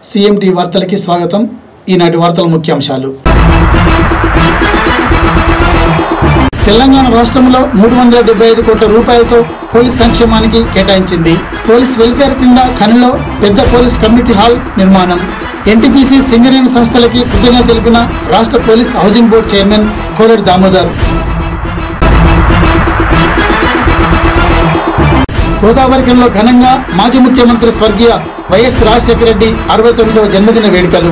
CMT వార్తలకి స్వాగతం ఈనాటి వార్తల ముఖ్యాంశాలు తెలంగాణ రాష్ట్రంలో మూడు వందల డెబ్బై ఐదు కోట్ల రూపాయలతో పోలీస్ సంక్షేమానికి కేటాయించింది పోలీస్ వెల్ఫేర్ కింద ఖనిలో పెద్ద పోలీస్ కమ్యూనిటీ హాల్ నిర్మాణం ఎన్టీపీసీ సింగరేణి సంస్థలకి కృతజ్ఞత తెలిపిన రాష్ట్ర police housing board chairman కోరెడ్ Damodar గోదావరికంలో ఘనంగా మాజీ ముఖ్యమంత్రి స్వర్గీయ వైఎస్ రాజశేఖర రెడ్డి అరవై తొమ్మిదవ జన్మదిన వేడుకలు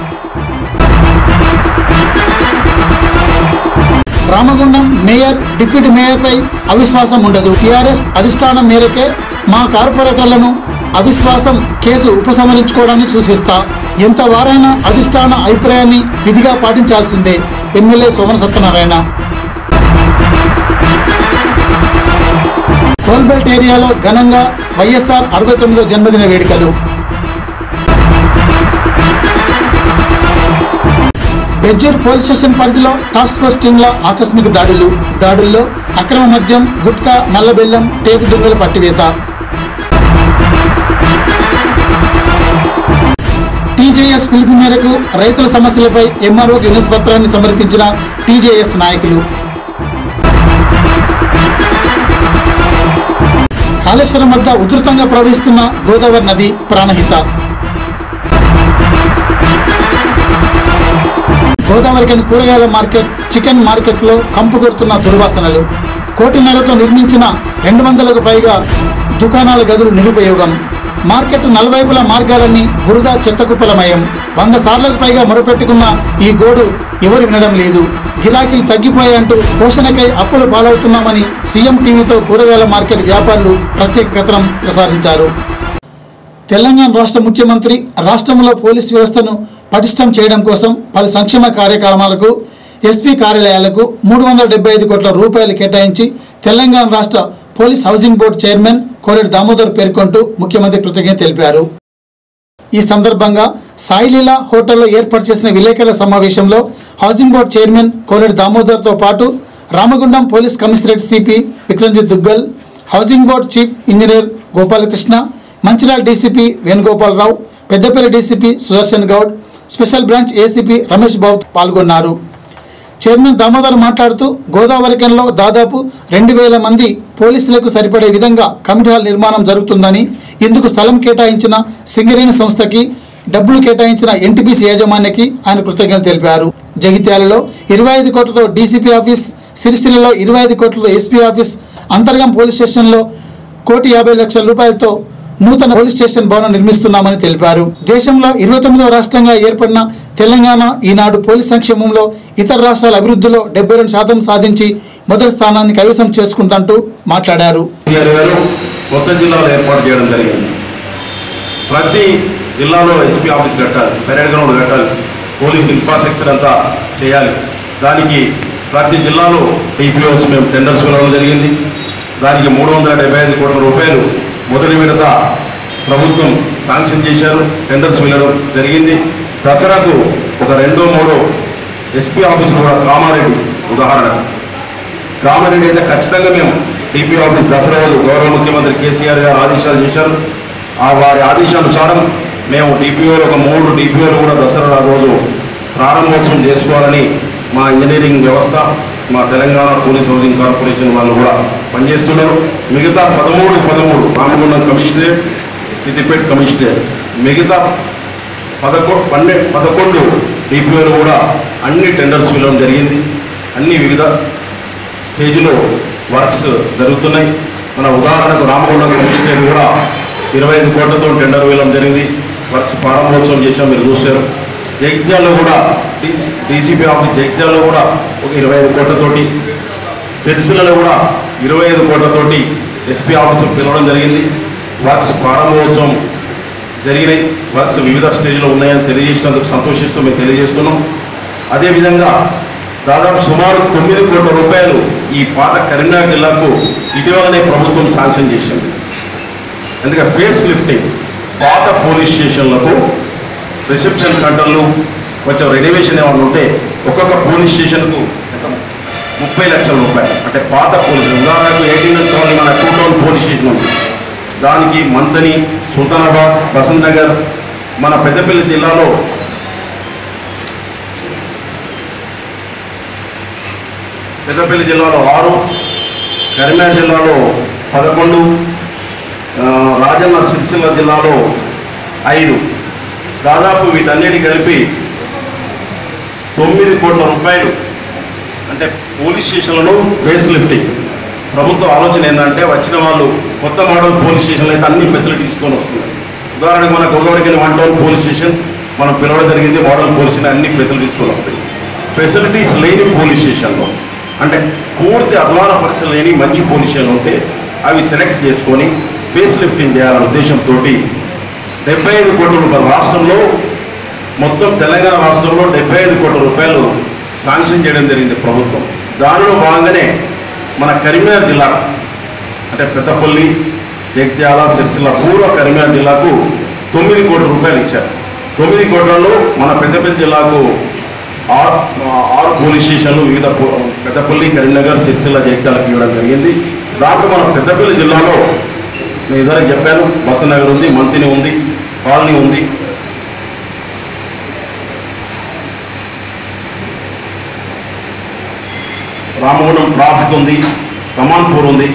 రామగుండం మేయర్ డిప్యూటీ మేయర్పై అవిశ్వాసం ఉండదు టీఆర్ఎస్ అధిష్టానం మేరకే మా కార్పొరేటర్లను అవిశ్వాసం కేసు ఉపసంహరించుకోవడానికి సూచిస్తా ఎంత వారైనా అధిష్టాన అభిప్రాయాన్ని విధిగా పాటించాల్సిందే ఎమ్మెల్యే సోమన సత్యనారాయణ కోల్బెల్ట్ ఏరియాలో ఘనంగా వైఎస్ఆర్ అరవై తొమ్మిదో జన్మదిన వేడుకలు బెజ్జూర్ పోలీస్ స్టేషన్ పరిధిలో టాస్క్ ఫోర్స్ టీంల ఆకస్మిక దాడులు దాడుల్లో అక్రమ మద్యం గుట్కా నల్లబెల్లం టేపు దుంగల పట్టివేత టీజేఎస్ పిలుపు మేరకు రైతుల సమస్యలపై ఎంఆర్ఓకి వినతి పత్రాన్ని సమర్పించిన టీజేఎస్ నాయకులు కాళేశ్వరం వద్ద ఉధృతంగా ప్రవహిస్తున్న గోదావరి నది ప్రాణహిత గోదావరికని కూరగాయల మార్కెట్ చికెన్ మార్కెట్లో కంపు కొడుతున్న దుర్వాసనలు కోటిన్నరతో నిర్మించిన రెండు వందలకు పైగా దుకాణాల గదులు నిరుపయోగం మార్కెట్ నలువైపుల మార్గాలన్నీ బురద చెత్తకుప్పలమయం వంద సార్లకు పైగా మొరపెట్టుకున్న ఈ గోడు ఎవరు వినడం లేదు గిరాకీలు తగ్గిపోయాయంటూ పోషణకై అప్పులు పాలవుతున్నామని సీఎం టీవీతో కూరగాయల మార్కెట్ వ్యాపారులు ప్రత్యేక కథనం ప్రసారించారు తెలంగాణ రాష్ట్ర ముఖ్యమంత్రి రాష్ట్రంలో పోలీస్ వ్యవస్థను పటిష్టం చేయడం కోసం పలు సంక్షేమ కార్యక్రమాలకు ఎస్పీ కార్యాలయాలకు మూడు వందల డెబ్బై ఐదు కోట్ల రూపాయలు కేటాయించి తెలంగాణ రాష్ట్ర police housing board chairman కోరెడ్ Damodar పేర్కొంటూ ముఖ్యమంత్రి కృతజ్ఞత తెలిపారు ఈ సందర్భంగా సాయిలీలా హోటల్లో ఏర్పాటు చేసిన విలేకరుల సమావేశంలో హౌసింగ్ బోర్డు చైర్మన్ కోలెడ్ దామోదర్తో పాటు Ramagundam police commissionerate CP Vikramjit Duggal housing board chief engineer Gopalakrishna Mancherial DCP Venugopala Rao Peddapalli DCP Sudarshan Goud special branch ACP Ramesh Babu పాల్గొన్నారు చైర్మన్ దామోదర్ మాట్లాడుతూ గోదావరికంలో దాదాపు రెండు వేల మంది పోలీసులకు సరిపడే విధంగా కమిటీ హాల్ నిర్మాణం జరుగుతుందని ఇందుకు స్థలం కేటాయించిన సింగరేణి సంస్థకి డబ్బులు కేటాయించిన ఎన్టీపీసీ యాజమాన్యకి ఆయన కృతజ్ఞతలు తెలిపారు జగిత్యాలలో ఇరవై ఐదు కోట్లతో డీసీపీ ఆఫీస్ సిరిసిల్లలో ఇరవై ఐదు కోట్లతో ఎస్పీ ఆఫీస్ అంతర్గం పోలీస్ స్టేషన్లో కోటి యాభై లక్షల రూపాయలతో నూతన పోలీస్ స్టేషన్ భవనం నిర్మిస్తున్నామని తెలిపారు దేశంలో ఇరవై తొమ్మిదవ రాష్ట్రంగా ఏర్పడిన తెలంగాణ ఈనాడు పోలీస్ సంక్షేమంలో ఇతర రాష్ట్రాల అభివృద్ధిలో డెబ్బై రెండు శాతం సాధించి మొదటి స్థానాన్ని కైవసం చేసుకుందంటూ మాట్లాడారు కేసీఆర్ గారు కొత్త జిల్లాలో ఏర్పాటు చేయడం జరిగింది ప్రతి జిల్లాలో ఎస్పీ ఆఫీస్ కట్టాలి పెరేడ్ గ్రౌండ్ కట్టాలి పోలీస్ ఇన్ఫ్రాస్ట్రక్చర్ అంతా చేయాలి దానికి ప్రతి జిల్లాలో టీపీఓస్ మేము టెండర్స్ వెళ్ళడం జరిగింది దానికి మూడు వందల డెబ్బై ఐదు కోట్ల రూపాయలు మొదటి విడత ప్రభుత్వం శాంక్షన్ చేశారు టెండర్స్ వెళ్ళడం జరిగింది దసరాకు ఒక రెండో మూడో ఎస్పీ ఆఫీస్ కూడా కామారెడ్డి ఉదాహరణ కామారెడ్డి అయితే ఖచ్చితంగా మేము టీపీ ఆఫీస్ దసరా రోజు గౌరవ ముఖ్యమంత్రి కేసీఆర్ గారు ఆదేశాలు చేశారు ఆ వారి ఆదేశానుసారం మేము డిపిఓలు ఒక మూడు డిపిఓలు కూడా దసరా రోజు ప్రారంభోత్సవం చేసుకోవాలని మా ఇంజనీరింగ్ వ్యవస్థ మా తెలంగాణ పోలీస్ హౌసింగ్ కార్పొరేషన్ వాళ్ళు కూడా పనిచేస్తున్నారు మిగతా పదమూడు పదమూడు రామగుండం కమిషనరేట్ సిద్దిపేట కమిషనరేట్ మిగతా పదకొ పన్నె పదకొండు డిపిఓలు కూడా అన్ని టెండర్స్ పిలవడం జరిగింది అన్ని వివిధ స్టేజ్లో వర్క్స్ జరుగుతున్నాయి మన ఉదాహరణకు రామగుండం కమిషనరేట్ కూడా ఇరవై ఐదు కోట్లతో టెండర్ వేయడం జరిగింది వర్క్స్ ప్రారంభోత్సవం చేసాం మీరు చూశారు జగిత్యాల్లో కూడా డీసీపీ ఆఫీస్ జగిత్యాల్లో కూడా ఒక ఇరవై ఐదు కోట్లతోటి సిరిసిల్లలో కూడా ఇరవై ఐదు కోట్లతోటి ఎస్పీ ఆఫీసు పిలవడం జరిగింది వర్క్స్ ప్రారంభోత్సవం జరిగినాయి వర్క్స్ వివిధ స్టేజ్లో ఉన్నాయని తెలియజేసినందుకు సంతోషిస్తూ మేము తెలియజేస్తున్నాం అదేవిధంగా దాదాపు సుమారు తొమ్మిది కోట్ల రూపాయలు ఈ పాత కరీంనగర్ జిల్లాకు ఇటీవలనే ప్రభుత్వం శాంక్షన్ చేసింది ఎందుకంటే ఫేస్ లిఫ్టింగ్ పాత పోలీస్ స్టేషన్లకు రిసెప్షన్ సెంటర్లు కొంచెం రెనోవేషన్ ఏమైనా ఉంటే ఒక్కొక్క పోలీస్ స్టేషన్కు ఒక ముప్పై లక్షల రూపాయలు అంటే పాత పోలీస్ ఉదాహరణకు ఎయిటీన్ టౌన్ మన టూ టౌన్ పోలీస్ స్టేషన్ ఉంది దానికి మంతని సుల్తానాబాద్ బసంత్ నగర్ మన పెద్దపల్లి జిల్లాలో పెద్దపల్లి జిల్లాలో ఆరు కరీంనగర్ జిల్లాలో పదకొండు ఆ, రాజన్న సిరిసిల్ల జిల్లాలో ఐదు దాదాపు వీటన్నిటి కలిపి తొమ్మిది కోట్ల రూపాయలు అంటే పోలీస్ స్టేషన్లను ఫేస్ లిఫ్టింగ్ ప్రభుత్వ ఆలోచన ఏంటంటే వచ్చిన వాళ్ళు కొత్త మోడల్ పోలీస్ స్టేషన్లు అయితే అన్ని ఫెసిలిటీస్ తీసుకొని వస్తున్నారు ఉదాహరణకు మన గోదావరికి వెళ్ళి వన్ టౌన్ పోలీస్ స్టేషన్ మనం పిలవడం జరిగింది మోడల్ పోలీస్ స్టేషన్ అన్ని ఫెసిలిటీస్ తీసుకొని వస్తాయి ఫెసిలిటీస్ లేని పోలీస్ స్టేషన్లో అంటే పూర్తి అధ్వాన పరిస్థితులు లేని మంచి పోలీస్ స్టేషన్ ఉంటే అవి సెలెక్ట్ చేసుకొని ఫేస్ లిఫ్టింగ్ చేయాలనే ఉద్దేశంతో డెబ్బై ఐదు కోట్ల రూపాయలు రాష్ట్రంలో మొత్తం తెలంగాణ రాష్ట్రంలో డెబ్బై ఐదు కోట్ల రూపాయలు శాంక్షన్ చేయడం జరిగింది ప్రభుత్వం దానిలో భాగంగానే మన కరీంనగర్ జిల్లా అంటే పెద్దపల్లి జగిత్యాల సిరిసిల్ల పూర్వ కరీంనగర్ జిల్లాకు తొమ్మిది కోట్ల రూపాయలు ఇచ్చారు తొమ్మిది కోట్లలో మన పెద్దపల్లి జిల్లాకు ఆరు ఆరు పోలీస్ స్టేషన్లు వివిధ పో- పెద్దపల్లి కరీంనగర్ సిరిసిల్ల జగిత్యాలకు ఇవ్వడం జరిగింది దాంట్లో మన పెద్దపల్లి జిల్లాలో నేను ఇదివరకు చెప్పాను బసనగర్ ఉంది మంతిని ఉంది కాలనీ ఉంది రామగుండం ట్రాఫిక్ ఉంది కమాన్పూర్ ఉంది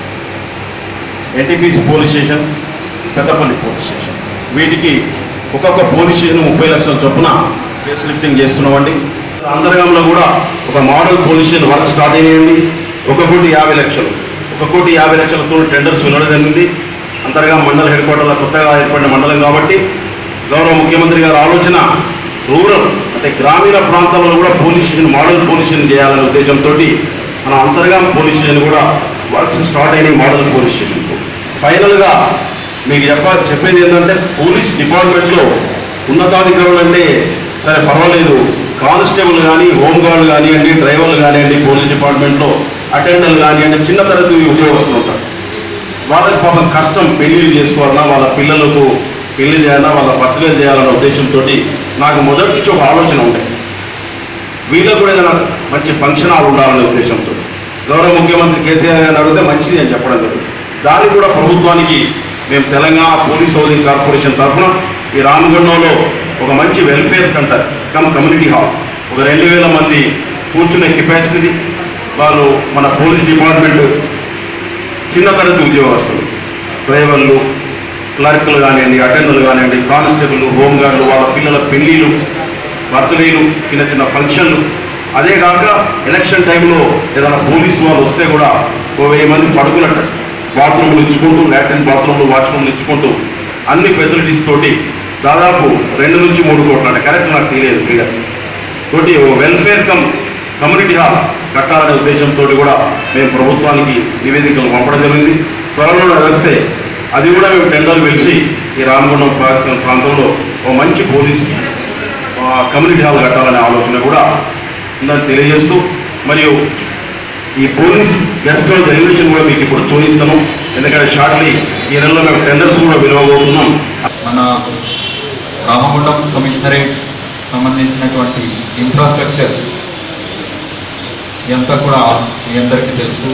NTPC police station Peddapalli police station వీటికి ఒక్కొక్క పోలీస్ స్టేషన్ ముప్పై లక్షల చొప్పున ఫేస్ లిఫ్టింగ్ చేస్తున్నామండి అంతర్గంలో కూడా ఒక model police station work start అయ్యింది ఒక కోటి యాభై లక్షలు ఒక కోటి యాభై లక్షలతో టెండర్స్ వెళ్ళడం జరిగింది అంతర్గా మండల హెడ్ క్వార్టర్లో కొత్తగా ఏర్పడిన మండలం కాబట్టి గౌరవ ముఖ్యమంత్రి గారి ఆలోచన రూరల్ అంటే గ్రామీణ ప్రాంతాల్లో కూడా police station model police station చేయాలనే ఉద్దేశంతో మన అంతర్గా పోలీస్ స్టేషన్ కూడా వర్క్స్ స్టార్ట్ అయినాయి మోడల్ పోలీస్ స్టేషన్ ఫైనల్గా మీకు చెప్ప చెప్పేది ఏంటంటే పోలీస్ డిపార్ట్మెంట్లో ఉన్నతాధికారులు అంటే సరే పర్వాలేదు కానిస్టేబుల్ కానీ హోంగార్డ్ కానివ్వండి డ్రైవర్లు కానివ్వండి పోలీస్ డిపార్ట్మెంట్లో అటెండర్లు కానివ్వండి చిన్న తరగతి ఉద్యోగస్తులు ఉంటారు వాళ్ళకి పాపం కష్టం పెళ్లిళ్ళు చేసుకోవాలన్నా వాళ్ళ పిల్లలకు పెళ్లి చేయాలన్నా వాళ్ళ బర్త్డే చేయాలన్న ఉద్దేశంతో నాకు మొదటి నుంచి ఒక ఆలోచన ఉండే వీళ్ళకు కూడా ఏదైనా మంచి ఫంక్షన్ హాల్ ఉండాలనే ఉద్దేశంతో గౌరవ ముఖ్యమంత్రి కేసీఆర్ గారిని అడిగితే మంచిది అని చెప్పడం జరిగింది దానికి కూడా ప్రభుత్వానికి మేము తెలంగాణ పోలీస్ హౌసింగ్ కార్పొరేషన్ తరఫున ఈ రామగుండంలో ఒక మంచి welfare centre cum community hall ఒక రెండు వేల మంది కూర్చునే కెపాసిటీ వాళ్ళు మన పోలీస్ డిపార్ట్మెంట్ చిన్న తరగతి ఉద్యోగస్తులు డ్రైవర్లు క్లర్క్లు కానివ్వండి అటెండర్లు కానివ్వండి కానిస్టేబుల్ హోంగార్డులు వాళ్ళ పిల్లల పెళ్ళిళ్ళు బర్త్డేలు చిన్న చిన్న ఫంక్షన్లు అదే కాక ఎలక్షన్ టైంలో ఏదైనా పోలీసు వాళ్ళు వస్తే కూడా ఓ వెయ్యి మంది పడుకున్నట్టు బాత్రూమ్లు ఇచ్చుకుంటూ లాట్రిన్ బాత్రూమ్లు వాష్రూమ్లు ఇచ్చుకుంటూ అన్ని ఫెసిలిటీస్ తోటి దాదాపు రెండు నుంచి మూడు కోట్లు అంటే కరెక్ట్ నాకు తెలియదు ఫిగర్ తోటి ఓ వెల్ఫేర్ కమ్ కమ్యూనిటీ హాల్ కట్టాలనే ఉద్దేశంతో కూడా మేము ప్రభుత్వానికి నివేదికలు పంపడం జరిగింది త్వరలో వస్తే అది కూడా మేము టెండర్ పిలిచి ఈ రామగుండం ప్రాంత- ప్రాంతంలో ఓ మంచి పోలీస్ ఆ, కమ్యూనిటీ హాల్ కట్టాలనే ఆలోచన కూడా ఉందని తెలియజేస్తూ మరియు ఈ పోలీస్ గెస్ట్ హౌస్ ఎలివేషన్ కూడా మీకు ఇప్పుడు చూపిస్తాను ఎందుకంటే షార్ట్లీ ఈ నెలలో మేము టెండర్స్ కూడా విలువబోతున్నాం మన రామగుండం కమిషనరేట్ సంబంధించినటువంటి ఇన్ఫ్రాస్ట్రక్చర్ ఇదంతా కూడా మీ అందరికీ తెలుసు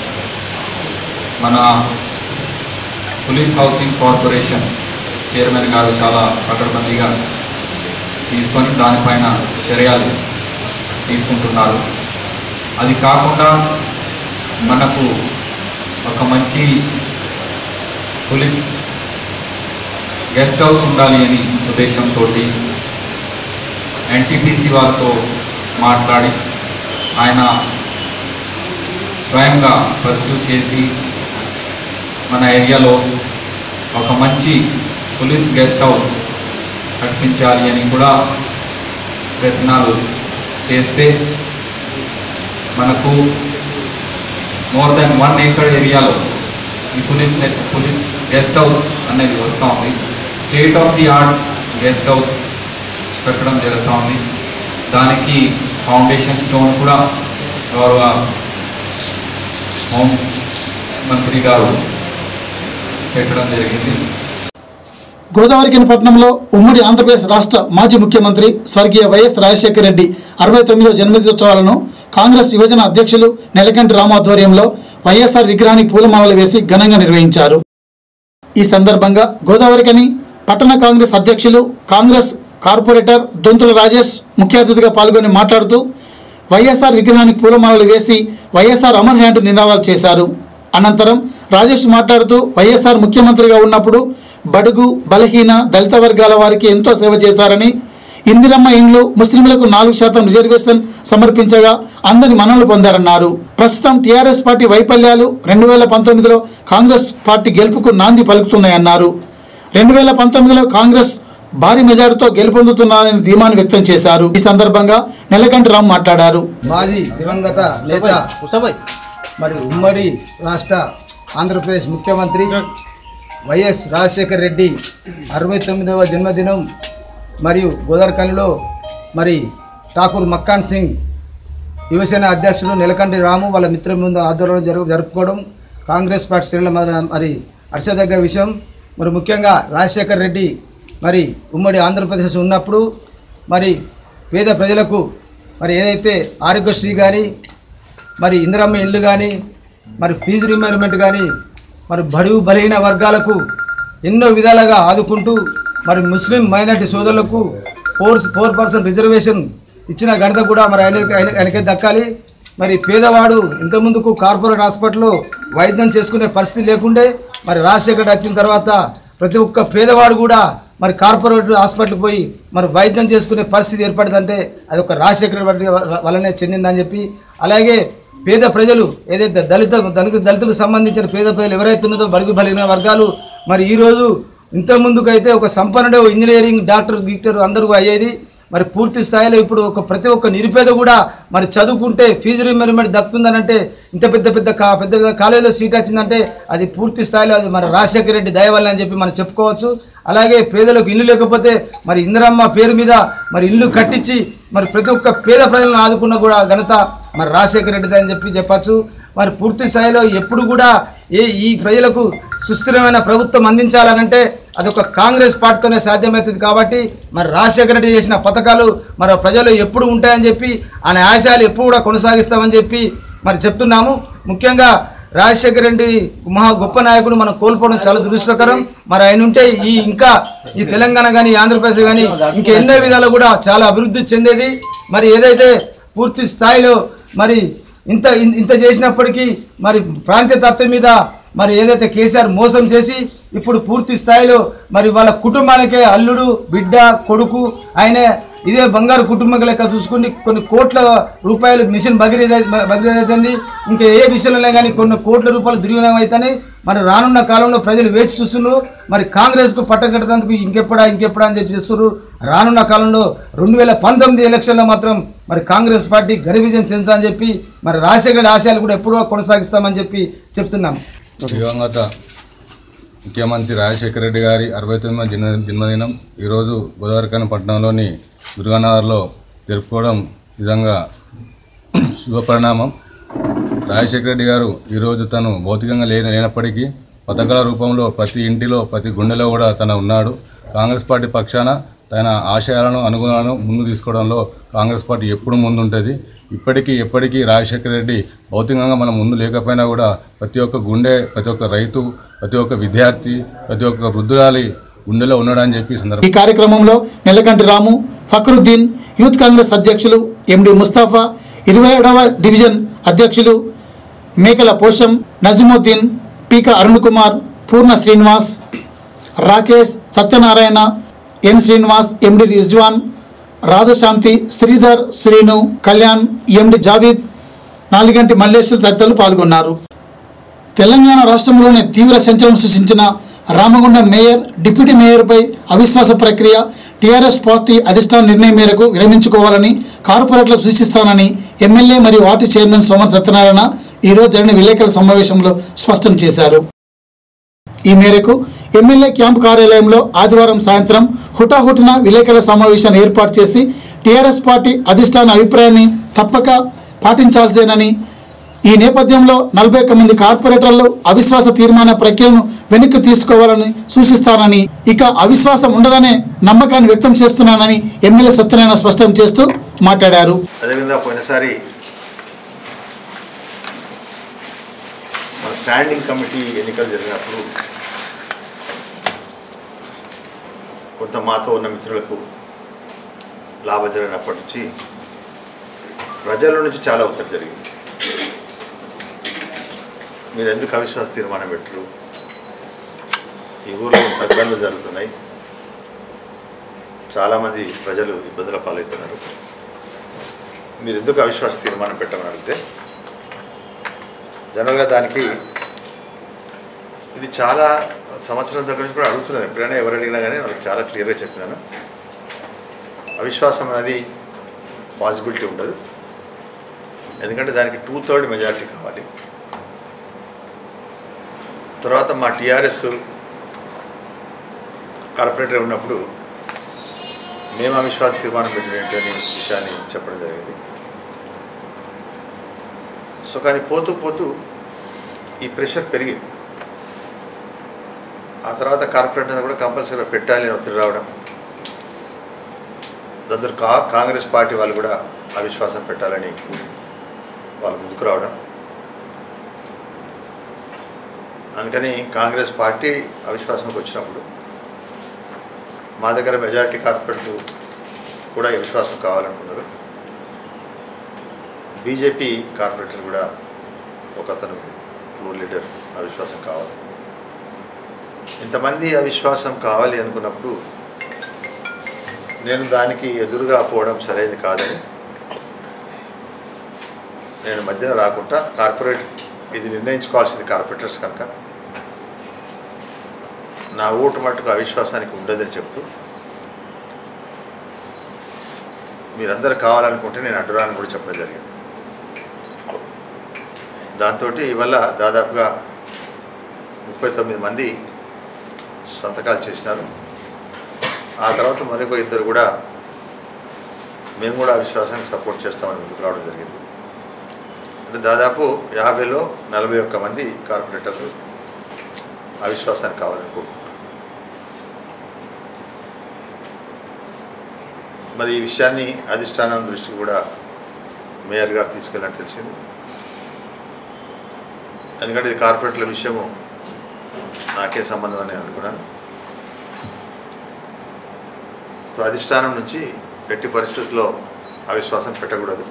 మన పోలీస్ హౌసింగ్ కార్పొరేషన్ చైర్మన్ గారు చాలా పకడ్బందీగా తీసుకొని దానిపైన చర్యలు తీసుకుంటున్నారు అది కాకుండా మనకు ఒక మంచి పోలీస్ గెస్ట్ హౌస్ ఉండాలి అని ఉద్దేశంతో ఎన్టీపీసీ వారితో మాట్లాడి ఆయన స్వయంగా పర్సూ చేసి మన ఏరియాలో ఒక మంచి పోలీస్ గెస్ట్ హౌస్ కట్టించాలి అని కూడా ప్రయత్నాలు చేస్తే మనకు మోర్ దెన్ వన్ ఏకర్ ఏరియాలో ఈ పోలీస్ పోలీస్ గెస్ట్ హౌస్ అనేది వస్తూ ఉంది state of the art guest house పెట్టడం జరుగుతూ ఉంది దానికి ఫౌండేషన్ స్టోన్ కూడా గౌరవ హోం మంత్రి గారు పెట్టడం జరిగింది గోదావరి పట్టణంలో ఉమ్మడి ఆంధ్రప్రదేశ్ రాష్ట్ర మాజీ ముఖ్యమంత్రి స్వర్గీయ వైఎస్ రాజశేఖర రెడ్డి అరవై తొమ్మిదో జన్మదినోత్సవాలను కాంగ్రెస్ యువజన అధ్యక్షులు నెలకంటి రామాధ్వర్యంలో వైఎస్ఆర్ విగ్రహానికి పూలమాలలు వేసి ఘనంగా నిర్వహించారు ఈ సందర్భంగా గోదావరికని పట్టణ కాంగ్రెస్ అధ్యక్షులు కాంగ్రెస్ కార్పొరేటర్ దొంతుల రాజేష్ ముఖ్య అతిథిగా పాల్గొని మాట్లాడుతూ వైఎస్ఆర్ విగ్రహానికి పూలమాలలు వేసి వైఎస్ఆర్ అమర్ హ్యాండ్ నినాదాలు చేశారు అనంతరం రాజేష్ మాట్లాడుతూ వైఎస్ఆర్ ముఖ్యమంత్రిగా ఉన్నప్పుడు బడుగు బలహీన దళిత వర్గాల వారికి ఎంతో సేవ చేశారని ఇందిరమ్మ ఇండ్లు ముస్లింలకు నాలుగు శాతం రిజర్వేషన్ సమర్పించగా అందరి మన్ననలు పొందారన్నారు ప్రస్తుతం టీఆర్ఎస్ పార్టీ వైఫల్యాలు రెండు వేల పంతొమ్మిదిలో కాంగ్రెస్ పార్టీ గెలుపుకు నాంది పలుకుతున్నాయన్నారు రెండు వేల పంతొమ్మిదిలో కాంగ్రెస్ భారీ మెజార్టీతో గెలుపొందుతున్నారని ధీమాను వ్యక్తం చేశారు ఈ సందర్భంగా నెలకంటి రామ్ మాట్లాడారు మాజీ దివంగత నేత మరి ఉమ్మడి రాష్ట్ర ఆంధ్రప్రదేశ్ ముఖ్యమంత్రి వైఎస్ రాజశేఖర రెడ్డి అరవై తొమ్మిదవ జన్మదినం మరియు గోదావరికల్లిలో మరి ఠాకూర్ మక్కాన్ సింగ్ యువసేన అధ్యక్షుడు నెలకంటి రాము వాళ్ళ మిత్ర ముందు ఆధ్వర్యంలో జరుపు జరుపుకోవడం కాంగ్రెస్ పార్టీ శ్రేణుల మరి- మరి హర్షదగ్గ విషయం మరి ముఖ్యంగా రాజశేఖర రెడ్డి మరి ఉమ్మడి ఆంధ్రప్రదేశ్ ఉన్నప్పుడు మరి పేద ప్రజలకు మరి ఏదైతే ఆరోగ్యశ్రీ కానీ మరి ఇందిరమ్మ ఇల్లు కానీ మరి ఫీజు రిమెంబర్మెంట్ కానీ మరి బడుగు బలహీన వర్గాలకు ఎన్నో విధాలుగా ఆదుకుంటూ మరి ముస్లిం మైనార్టీ సోదరులకు ఫోర్ ఫోర్ పర్సెంట్ రిజర్వేషన్ ఇచ్చిన ఘనత కూడా మరి ఆయన ఆయన- ఆయనకే దక్కాలి మరి పేదవాడు ఇంతకుముందుకు కార్పొరేట్ హాస్పిటల్లో వైద్యం చేసుకునే పరిస్థితి లేకుండే మరి రాజశేఖర్ వచ్చిన తర్వాత ప్రతి ఒక్క పేదవాడు కూడా మరి కార్పొరేట్ హాస్పిటల్కి పోయి మరి వైద్యం చేసుకునే పరిస్థితి ఏర్పడిందంటే అది ఒక రాజశేఖర రెడ్డి వల్లనే చెందిందని చెప్పి అలాగే పేద ప్రజలు ఏదైతే దళిత దళిత దళితులకు సంబంధించిన పేద ప్రజలు ఎవరైతే ఉన్నదో బడుగు బలిగిన వర్గాలు మరి ఈరోజు ఇంత ముందుకైతే ఒక సంపన్నుడు ఇంజనీరింగ్ డాక్టర్ గీక్టర్ అందరూ అయ్యేది మరి పూర్తి స్థాయిలో ఇప్పుడు ఒక ప్రతి ఒక్క నిరుపేద కూడా మరి చదువుకుంటే ఫీజు రిమెంబర్మెంట్ దక్కుతుందనంటే ఇంత పెద్ద పెద్ద కా పెద్ద పెద్ద కాలేజీలో సీట్ వచ్చిందంటే అది పూర్తి స్థాయిలో అది మరి రాజశేఖర రెడ్డి దయ వల్ల అని చెప్పి మనం చెప్పుకోవచ్చు అలాగే పేదలకు ఇల్లు లేకపోతే మరి ఇందిరమ్మ పేరు మీద మరి ఇల్లు కట్టించి మరి ప్రతి ఒక్క పేద ప్రజలను ఆదుకున్న కూడా ఘనత మరి రాజశేఖర రెడ్డిది అని చెప్పి చెప్పచ్చు మరి పూర్తి స్థాయిలో ఎప్పుడు కూడా ఏ ఈ ప్రజలకు సుస్థిరమైన ప్రభుత్వం అందించాలనంటే అదొక కాంగ్రెస్ పార్టీతోనే సాధ్యమవుతుంది కాబట్టి మరి రాజశేఖర రెడ్డి చేసిన పథకాలు మరి ప్రజలు ఎప్పుడు ఉంటాయని చెప్పి ఆయన ఆశయాలు ఎప్పుడు కూడా కొనసాగిస్తామని చెప్పి మరి చెప్తున్నాము ముఖ్యంగా రాజశేఖర రెడ్డి మహా గొప్ప నాయకుడు మనం కోల్పోవడం చాలా దురదృష్టకరం మరి ఆయన ఉంటే ఈ ఇంకా ఈ తెలంగాణ కానీ ఆంధ్రప్రదేశ్ కానీ ఇంకా ఎన్నో విధాలు కూడా చాలా అభివృద్ధి చెందేది మరి ఏదైతే పూర్తి స్థాయిలో మరి ఇంత ఇన్- ఇంత చేసినప్పటికీ మరి ప్రాంతీయ తత్వం మీద మరి ఏదైతే కేసీఆర్ మోసం చేసి ఇప్పుడు పూర్తి స్థాయిలో మరి వాళ్ళ కుటుంబానికే అల్లుడు బిడ్డ కొడుకు ఆయన ఇదే బంగారు కుటుంబం లెక్క చూసుకుని కొన్ని కోట్ల రూపాయలు మిషన్ భగీరథ భగీరథంది ఇంకా ఏ విషయంలో కానీ కొన్ని కోట్ల రూపాయలు దుర్వినియోగం అవుతాయి మరి రానున్న కాలంలో ప్రజలు వేచి చూస్తున్నారు మరి కాంగ్రెస్కు పట్టం కట్టడానికి ఇంకెప్పుడా ఇంకెప్పుడా అని చెప్పి చేస్తున్నారు రానున్న కాలంలో రెండు వేల పంతొమ్మిది ఎలక్షన్లో మాత్రం మరి కాంగ్రెస్ పార్టీ ఘన విజయం చెందుతా చెప్పి మరి రాజశేఖర ఆశయాలు కూడా ఎప్పుడూ కొనసాగిస్తామని చెప్పి చెప్తున్నాం దివంగత ముఖ్యమంత్రి రాజశేఖర రెడ్డి గారి అరవై తొమ్మిదవ జన్మ జన్మదినం ఈరోజు గోదావరిఖాన పట్టణంలోని దుర్గానగర్లో జరుపుకోవడం నిజంగా శుభపరిణామం రాజశేఖర రెడ్డి గారు ఈరోజు తను భౌతికంగా లేని లేనప్పటికీ పథకాల రూపంలో ప్రతి ఇంటిలో ప్రతి గుండెలో కూడా తను ఉన్నాడు కాంగ్రెస్ పార్టీ పక్షాన తన ఆశయాలను అనుగుణాలను ముందు తీసుకోవడంలో కాంగ్రెస్ పార్టీ ఎప్పుడు ముందుంటుంది ఇప్పటికీ ఎప్పటికీ రాజశేఖర రెడ్డి భౌతికంగా మనం ముందు లేకపోయినా కూడా ప్రతి ఒక్క గుండె ప్రతి ఒక్క రైతు ప్రతి ఒక్క విద్యార్థి ప్రతి ఒక్క వృద్ధురాలి గుండెలో ఉన్నాడని చెప్పి ఈ సందర్భంగా ఈ కార్యక్రమంలో నెలకంటి రాము ఫక్రుద్దీన్ యూత్ కాంగ్రెస్ అధ్యక్షులు ఎండి ముస్తాఫా ఇరవై ఏడవ డివిజన్ అధ్యక్షులు మేకల పోషం నజముద్దీన్ పీక అరుణ్ కుమార్ పూర్ణ శ్రీనివాస్ రాకేష్ సత్యనారాయణ ఎన్ శ్రీనివాస్ ఎండి రిజ్వాన్ రాధశాంతి శ్రీధర్ శ్రీను కళ్యాణ్ ఎండి జావీద్ నాలుగంటి మల్లేశ్వర్ తదితరులు పాల్గొన్నారు తెలంగాణ రాష్ట్రంలోనే తీవ్ర సంచలనం సృష్టించిన రామగుండం మేయర్ డిప్యూటీ మేయర్పై అవిశ్వాస ప్రక్రియ టీఆర్ఎస్ పార్టీ అధిష్టాన నిర్ణయం మేరకు విరమించుకోవాలని కార్పొరేట్లకు సూచిస్తానని ఎమ్మెల్యే మరియు వార్డు చైర్మన్ సోమర్ సత్యనారాయణ ఈరోజు జరిగిన విలేకరుల సమావేశంలో స్పష్టం చేశారు ఈ మేరకు ఎమ్మెల్యే క్యాంపు కార్యాలయంలో ఆదివారం సాయంత్రం హుటాహుటిన విలేకరుల సమావేశాన్ని ఏర్పాటు చేసి టీఆర్ఎస్ పార్టీ అధిష్టాన అభిప్రాయాన్ని తప్పక పాటించాల్సిందేనని ఈ నేపథ్యంలో నలభై ఒక్క మంది కార్పొరేటర్లు అవిశ్వాస తీర్మాన ప్రక్రియను వెనక్కి తీసుకోవాలని సూచిస్తానని ఇక అవిశ్వాసం ఉండదనే నమ్మకాన్ని వ్యక్తం చేస్తున్నానని ఎమ్మెల్యే సత్యనారాయణ స్పష్టం చేస్తూ మాట్లాడారు అదేవిధంగా పోయినసారి మన స్టాండింగ్ కమిటీ ఎన్నికలు జరిగినప్పుడు కొంత మాతో ఉన్న మిత్రులకు లాభం జరిగినప్పటి నుంచి ప్రజల నుంచి చాలా ఒత్తిడి జరిగింది మీరు ఎందుకు అవిశ్వాస తీర్మానం పెట్టరు ఈ ఊళ్ళో ఇంత ఇబ్బందులు జరుగుతున్నాయి చాలామంది ప్రజలు ఇబ్బందుల పాలవుతున్నారు మీరు ఎందుకు అవిశ్వాస తీర్మానం పెట్టమని అడిగితే జనరల్గా దానికి ఇది చాలా సంవత్సరం దగ్గర నుంచి కూడా అడుగుతున్నాను ఎప్పుడైనా ఎవరు అడిగినా కానీ వాళ్ళకి చాలా క్లియర్గా చెప్పినాను అవిశ్వాసం అనేది పాసిబిలిటీ ఉండదు ఎందుకంటే దానికి టూ థర్డ్ మెజారిటీ కావాలి తర్వాత మా టీఆర్ఎస్ కార్పొరేటర్ ఉన్నప్పుడు మేము అవిశ్వాస తీర్మానం పెట్టిన ఏంటి అనే విషయాన్ని చెప్పడం జరిగింది సో కానీ పోతూ పోతూ ఈ ప్రెషర్ పెరిగింది ఆ తర్వాత కార్పొరేటర్ కూడా కంపల్సరీగా పెట్టాలి అని ఒత్తిడి రావడం దాంతో కా కాంగ్రెస్ పార్టీ వాళ్ళు కూడా అవిశ్వాసం పెట్టాలని వాళ్ళు ముందుకు రావడం అందుకని కాంగ్రెస్ పార్టీ అవిశ్వాసంకి వచ్చినప్పుడు మా దగ్గర మెజారిటీ కార్పొరేట్లు కూడా ఈ విశ్వాసం కావాలనుకున్నారు బీజేపీ కార్పొరేటర్ కూడా ఒక అతను ఫ్లోర్ లీడర్ అవిశ్వాసం కావాలి ఇంతమంది అవిశ్వాసం కావాలి అనుకున్నప్పుడు నేను దానికి ఎదురుగా పోవడం సరైనది కాదని నేను మధ్యన రాకుండా కార్పొరేట్ ఇది నిర్ణయించుకోవాల్సింది కార్పొరేటర్స్ కనుక నా ఓటు మట్టుకు అవిశ్వాసానికి ఉండదని చెప్తూ మీరందరూ కావాలనుకుంటే నేను అడ్డురాని కూడా చెప్పడం జరిగింది దాంతో ఇవల్ల దాదాపుగా ముప్పై తొమ్మిది మంది సంతకాలు చేసినారు ఆ తర్వాత మరొక ఇద్దరు కూడా మేము కూడా అవిశ్వాసానికి సపోర్ట్ చేస్తామని ముందుకు రావడం జరిగింది అంటే దాదాపు యాభైలో నలభై ఒక్క మంది కార్పొరేటర్లు అవిశ్వాసానికి కావాలని కోరుతున్నారు మరి ఈ విషయాన్ని అధిష్టానం దృష్టికి కూడా మేయర్ గారు తీసుకెళ్ళినట్టు తెలిసింది ఎందుకంటే ఇది కార్పొరేట్ల విషయము నాకే సంబంధం అని నేను అనుకున్నాను సో అధిష్టానం నుంచి ఎట్టి పరిస్థితుల్లో అవిశ్వాసం పెట్టకూడదు